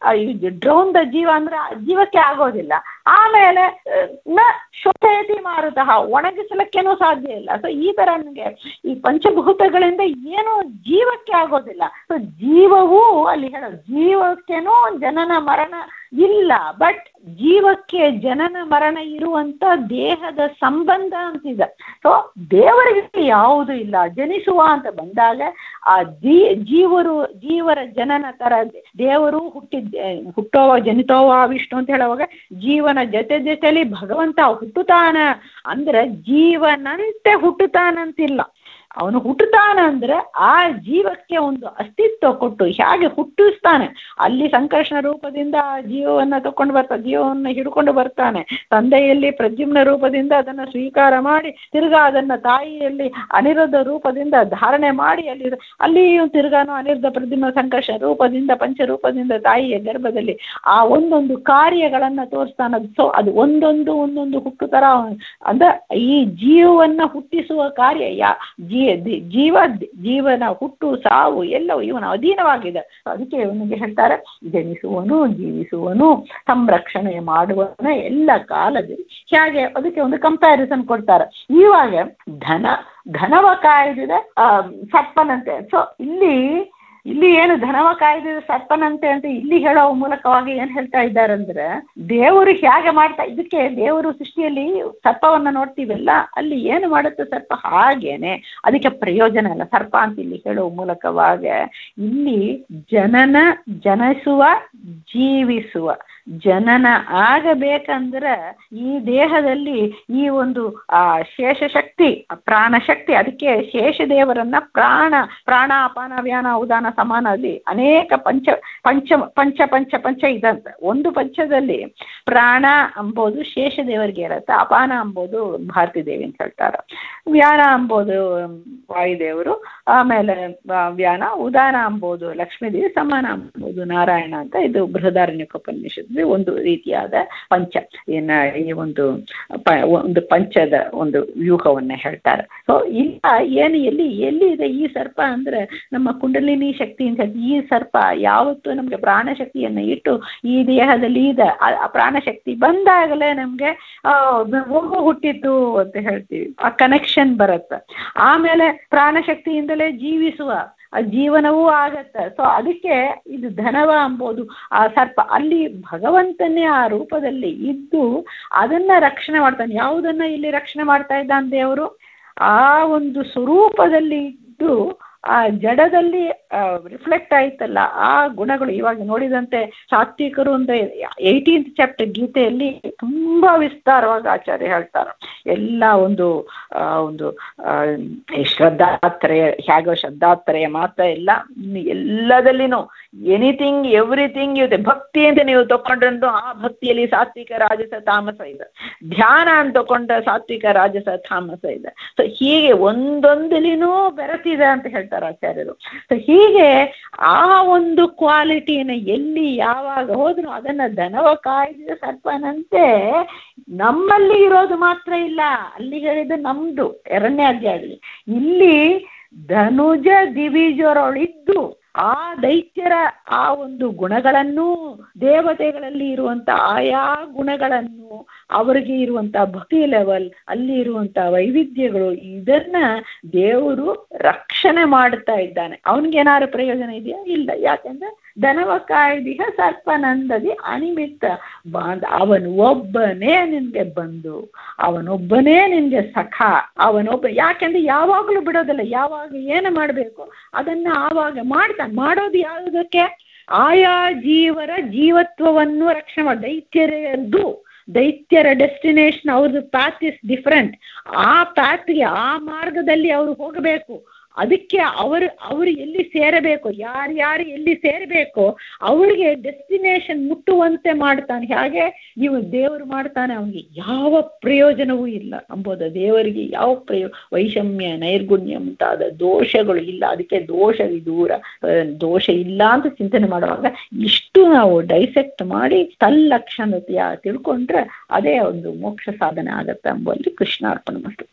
ಡ್ರೋನ್ ದ ಜೀವ ಅಂದ್ರೆ ಆ ಜೀವಕ್ಕೆ ಆಗೋದಿಲ್ಲ ಆಮೇಲೆ ಆ, ನ ಶೋಷಯತಿ ಮಾರುತಃ ಒಣಗಿಸ್ಲಿಕ್ಕೇನೂ ಸಾಧ್ಯ ಇಲ್ಲ ಸೊ ಈ ತರ ನನಗೆ ಈ ಪಂಚಭೂತಗಳಿಂದ ಏನು ಜೀವಕ್ಕೆ ಆಗೋದಿಲ್ಲ ಸೊ ಜೀವವು ಅಲ್ಲಿ ಹೇಳೋ ಜೀವಕ್ಕೇನೋ ಜನನ ಮರಣ ಇಲ್ಲ ಬಟ್ ಜೀವಕ್ಕೆ ಜನನ ಮರಣ ಇರುವಂತ ದೇಹದ ಸಂಬಂಧ ಅಂತಿದೆ ಸೊ ದೇವರಿಗೆ ಯಾವುದು ಇಲ್ಲ ಜನಿಸುವ ಅಂತ ಬಂದಾಗ ಆ ಜೀ ಜೀವರು ಜೀವರ ಜನನ ತರ ದೇವರು ಹುಟ್ಟಿದ್ದ ಹುಟ್ಟೋವ ಜನಿತೋವ ವಿಷ್ಣು ಅಂತ ಹೇಳುವಾಗ ಜೀವನ ಜೊತೆ ಜೊತೆಲಿ ಭಗವಂತ ಹುಟ್ಟುತ್ತಾನ ಅಂದ್ರೆ ಜೀವನಂತೆ ಹುಟ್ಟುತ್ತಾನಂತಿಲ್ಲ ಅವನು ಹುಟ್ಟುತ್ತಾನಂದ್ರೆ ಆ ಜೀವಕ್ಕೆ ಒಂದು ಅಸ್ತಿತ್ವ ಕೊಟ್ಟು ಹೇಗೆ ಹುಟ್ಟಿಸ್ತಾನೆ ಅಲ್ಲಿ ಸಂಕರ್ಷಣ ರೂಪದಿಂದ ಆ ಜೀವವನ್ನ ತಕೊಂಡು ಬರ್ತಾನೆ ಜೀವವನ್ನು ಹಿಡ್ಕೊಂಡು ಬರ್ತಾನೆ ತಂದೆಯಲ್ಲಿ ಪ್ರದ್ಯುಮ್ನ ರೂಪದಿಂದ ಅದನ್ನು ಸ್ವೀಕಾರ ಮಾಡಿ ತಿರ್ಗಾ ಅದನ್ನ ತಾಯಿಯಲ್ಲಿ ಅನಿರುದ್ಧ ರೂಪದಿಂದ ಧಾರಣೆ ಮಾಡಿ ಅಲ್ಲಿ ಅಲ್ಲಿ ತಿರ್ಗಾನು ಅನಿರುದ್ಧ ಪ್ರದ್ಯುಮ್ನ ಸಂಕರ್ಷಣ ರೂಪದಿಂದ ಪಂಚರೂಪದಿಂದ ತಾಯಿಯ ಗರ್ಭದಲ್ಲಿ ಆ ಒಂದೊಂದು ಕಾರ್ಯಗಳನ್ನ ತೋರಿಸ್ತಾನ ಸೊ ಅದು ಒಂದೊಂದು ಒಂದೊಂದು ಹುಟ್ಟು ತರ ಅಂದ್ರೆ ಈ ಜೀವವನ್ನ ಹುಟ್ಟಿಸುವ ಕಾರ್ಯ ಯಾ ಜೀ ದಿ- ಜೀವ ಜೀವನ ಹುಟ್ಟು ಸಾವು ಎಲ್ಲವೂ ಇವನ ಅಧೀನವಾಗಿದೆ ಅದಕ್ಕೆ ಇವನಿಗೆ ಹೇಳ್ತಾರೆ ಜನಿಸುವನು ಜೀವಿಸುವನು ಸಂರಕ್ಷಣೆ ಮಾಡುವನ ಎಲ್ಲ ಕಾಲದಲ್ಲಿ ಹೇಗೆ ಅದಕ್ಕೆ ಒಂದು ಕಂಪ್ಯಾರಿಸನ್ ಕೊಡ್ತಾರೆ ಇವಾಗ ಧನ ಧನವ ಕಾಯ್ದಿದೆ ಆ, ಸರ್ಪನಂತೆ ಸೊ ಇಲ್ಲಿ ಇಲ್ಲಿ ಏನು ಧನವ ಕಾಯ್ದಿದೆ ಸರ್ಪನಂತೆ ಅಂತ ಇಲ್ಲಿ ಹೇಳೋ ಮೂಲಕವಾಗಿ ಏನ್ ಹೇಳ್ತಾ ಇದ್ದಾರೆ ಅಂದ್ರೆ ದೇವರು ಹೇಗೆ ಮಾಡ್ತಾ ಇದಕ್ಕೆ ದೇವರು ಸೃಷ್ಟಿಯಲ್ಲಿ ಸರ್ಪವನ್ನ ನೋಡ್ತೀವಲ್ಲ ಅಲ್ಲಿ ಏನು ಮಾಡುತ್ತೆ ಸರ್ಪ ಹಾಗೇನೆ ಅದಕ್ಕೆ ಪ್ರಯೋಜನ ಇಲ್ಲ ಸರ್ಪ ಅಂತ ಇಲ್ಲಿ ಹೇಳುವ ಮೂಲಕವಾಗ ಇಲ್ಲಿ ಜನನ ಜನಿಸುವ ಜೀವಿಸುವ ಜನನ ಆಗಬೇಕಂದ್ರೆ ಈ ದೇಹದಲ್ಲಿ ಈ ಒಂದು ಆ ಶೇಷಶಕ್ತಿ ಪ್ರಾಣಶಕ್ತಿ ಅದಕ್ಕೆ ಶೇಷದೇವರನ್ನ ಪ್ರಾಣ ಪ್ರಾಣ ಅಪಾನ ವ್ಯಾನ ಉದಾನ ಸಮಾನ ಅಲ್ಲಿ ಅನೇಕ ಪಂಚ ಪಂಚ ಪಂಚ ಪಂಚ ಪಂಚ ಇದಂತೆ ಒಂದು ಪಂಚದಲ್ಲಿ ಪ್ರಾಣ ಅಂಬೋದು ಶೇಷದೇವರಿಗೆ ಇರತ್ತೆ ಅಪಾನ ಅಂಬೋದು ಭಾರತಿ ದೇವಿ ಅಂತ ಹೇಳ್ತಾರೆ ವ್ಯಾನ ಅಂಬೋದು ವಾಯುದೇವರು ಆಮೇಲೆ ಆ, ವ್ಯಾನ ಉದಾನ ಅಂಬೋದು ಲಕ್ಷ್ಮೀದೇವಿ ಸಮಾನ ಅಂಬೋದು ನಾರಾಯಣ ಅಂತ ಇದು ಬೃಹದಾರಣ್ಯಕೋಪನಿಷತ್ನಲ್ಲಿ ಒಂದು ರೀತಿಯಾದ ಪಂಚ ಏನ ಈ ಒಂದು ಪ- ಒಂದು ಪಂಚದ ಒಂದು ವ್ಯೂಹವನ್ನ ಹೇಳ್ತಾರೆ ಸೊ ಇಲ್ಲ ಏನು ಎಲ್ಲಿ ಎಲ್ಲಿ ಇದೆ ಈ ಸರ್ಪ ಅಂದ್ರೆ ನಮ್ಮ ಕುಂಡಲಿನಿ ಶಕ್ತಿ ಅಂತ ಹೇಳಿ ಈ ಸರ್ಪ ಯಾವತ್ತೂ ನಮ್ಗೆ ಪ್ರಾಣಶಕ್ತಿಯನ್ನ ಇಟ್ಟು ಈ ದೇಹದಲ್ಲಿ ಇದೆ ಆ ಆ ಪ್ರಾಣಶಕ್ತಿ ಬಂದಾಗಲೇ ನಮ್ಗೆ ಆ ಮಗು ಹುಟ್ಟಿತ್ತು ಅಂತ ಹೇಳ್ತೀವಿ ಆ ಕನೆಕ್ಷನ್ ಬರುತ್ತೆ ಆಮೇಲೆ ಪ್ರಾಣಶಕ್ತಿಯಿಂದಲೇ ಜೀವಿಸುವ ಆ ಜೀವನವೂ ಆಗತ್ತೆ ಸೊ ಅದಕ್ಕೆ ಇದು ಧನವ ಅಂಬೋದು ಆ ಸರ್ಪ ಅಲ್ಲಿ ಭಗವಂತನೇ ಆ ರೂಪದಲ್ಲಿ ಇದ್ದು ಅದನ್ನ ರಕ್ಷಣೆ ಮಾಡ್ತಾನೆ ಯಾವುದನ್ನ ಇಲ್ಲಿ ರಕ್ಷಣೆ ಮಾಡ್ತಾ ಇದ್ದಾನೆ ದೇವರು ಆ ಒಂದು ಸ್ವರೂಪದಲ್ಲಿ ಇದ್ದು ಆ ಜಡದಲ್ಲಿ ರಿಫ್ಲೆಕ್ಟ್ ಆಯ್ತಲ್ಲ ಆ ಗುಣಗಳು ಇವಾಗ ನೋಡಿದಂತೆ ಸಾತ್ವಿಕರು ಅಂತ ಏಯ್ಟೀನ್ತ್ ಚಾಪ್ಟರ್ ಗೀತೆಯಲ್ಲಿ ತುಂಬಾ ವಿಸ್ತಾರವಾಗಿ ಆಚಾರ್ಯ ಹೇಳ್ತಾರೆ ಎಲ್ಲ ಒಂದು ಆ, ಒಂದು ಆ, ಈ ಶ್ರದ್ಧಾತ್ರಯ ಹೇಗೋ ಶ್ರದ್ಧಾತ್ರಯ ಮಾತ್ರ ಇಲ್ಲ ಇನ್ನು ಎಲ್ಲದಲ್ಲಿನೂ ಎನಿಥಿಂಗ್ ಎವ್ರಿಥಿಂಗ್ ಇದೆ ಭಕ್ತಿ ಅಂತ ನೀವು ತಕೊಂಡ್ರಂತೂ ಆ ಭಕ್ತಿಯಲ್ಲಿ ಸಾತ್ವಿಕ ರಾಜಸ ತಾಮಸ ಇದೆ ಧ್ಯಾನ ಅಂತ ತಕೊಂಡ್ರೆ ಸಾತ್ವಿಕ ರಾಜಸ ತಾಮಸ ಇದೆ ಸೊ ಹೀಗೆ ಒಂದೊಂದಲಿನೂ ಬೆರೆತಿದೆ ಅಂತ ಹೇಳ್ತಾರೆ ಆಚಾರ್ಯರು ಸೊ ಹೀಗೆ ಆ ಒಂದು ಕ್ವಾಲಿಟಿನ ಎಲ್ಲಿ ಯಾವಾಗ ಹೋದ್ರು ಅದನ್ನ ದನವ ಕಾಯ್ದಿದ ಸರ್ಪನಂತೆ ನಮ್ಮಲ್ಲಿ ಇರೋದು ಮಾತ್ರ ಇಲ್ಲ ಅಲ್ಲಿ ಹೇಳಿದ್ದು ನಮ್ದು ಎರಡನೇ ಅಧ್ಯಾಯದಲ್ಲಿ ಇಲ್ಲಿ ಧನುಜ ದಿವಿಜರೊಳಿದ್ದು ಆ ದೈತ್ಯರ ಆ ಒಂದು ಗುಣಗಳನ್ನು ದೇವತೆಗಳಲ್ಲಿ ಇರುವಂತ ಆಯಾ ಗುಣಗಳನ್ನು ಅವರಿಗೆ ಇರುವಂತ ಭಕ್ತಿ ಲೆವೆಲ್ ಅಲ್ಲಿ ಇರುವಂತ ವೈವಿಧ್ಯಗಳು ಇದನ್ನ ದೇವರು ರಕ್ಷಣೆ ಮಾಡ್ತಾ ಇದ್ದಾನೆ ಅವನಿಗೇನಾದ್ರು ಪ್ರಯೋಜನ ಇದೆಯಾ ಇಲ್ಲ ಯಾಕಂದ್ರೆ ದನವ ಕಾಯ್ದಿಹ ಸರ್ಪನಂದದಿ ಅನಿಮಿತ್ತ ಬಾಂಧ ಅವನು ಒಬ್ಬನೇ ನಿನ್ಗೆ ಬಂದು ಅವನೊಬ್ಬನೇ ನಿನ್ಗೆ ಸಖ ಅವನೊಬ್ಬ ಯಾಕೆಂದ್ರೆ ಯಾವಾಗಲೂ ಬಿಡೋದಿಲ್ಲ ಯಾವಾಗ ಏನು ಮಾಡಬೇಕು ಅದನ್ನ ಆವಾಗ ಮಾಡ್ತಾನೆ ಮಾಡೋದು ಯಾವುದಕ್ಕೆ ಆಯಾ ಜೀವರ ಜೀವತ್ವವನ್ನು ರಕ್ಷಣೆ ಮಾಡಿ ದೈತ್ಯರದ್ದು ದೈತ್ಯರ ಡೆಸ್ಟಿನೇಷನ್ ಅವ್ರದ್ದು ಪ್ಯಾತ್ ಇಸ್ ಡಿಫ್ರೆಂಟ್ ಆ ಪ್ಯಾತ್ಗೆ ಆ ಮಾರ್ಗದಲ್ಲಿ ಅವರು ಹೋಗಬೇಕು ಅದಕ್ಕೆ ಅವರು ಅವರು ಎಲ್ಲಿ ಸೇರಬೇಕು ಯಾರ್ಯಾರು ಎಲ್ಲಿ ಸೇರಬೇಕು ಅವರಿಗೆ ಡೆಸ್ಟಿನೇಷನ್ ಮುಟ್ಟುವಂತೆ ಮಾಡ್ತಾನೆ ಹಾಗೆ ಇವು ದೇವರು ಮಾಡ್ತಾನೆ ಅವನಿಗೆ ಯಾವ ಪ್ರಯೋಜನವೂ ಇಲ್ಲ ಅಂಬೋದ ದೇವರಿಗೆ ಯಾವ ಪ್ರಯೋ ವೈಷಮ್ಯ ನೈರ್ಗುಣ್ಯ ಮುಂತಾದ ದೋಷಗಳು ಇಲ್ಲ ಅದಕ್ಕೆ ದೋಷ ದೂರ ಆ, ದೋಷ ಇಲ್ಲ ಅಂತ ಚಿಂತನೆ ಮಾಡುವಾಗ ಇಷ್ಟು ನಾವು ಡೈಸೆಕ್ಟ್ ಮಾಡಿ ತಲ್ಲಕ್ಷಣತೆಯ ತಿಳ್ಕೊಂಡ್ರೆ ಅದೇ ಒಂದು ಮೋಕ್ಷ ಸಾಧನೆ ಆಗತ್ತೆ ಎಂಬಲ್ಲಿ ಕೃಷ್ಣ ಅರ್ಪಣೆ ಮಾಡ್ತೀವಿ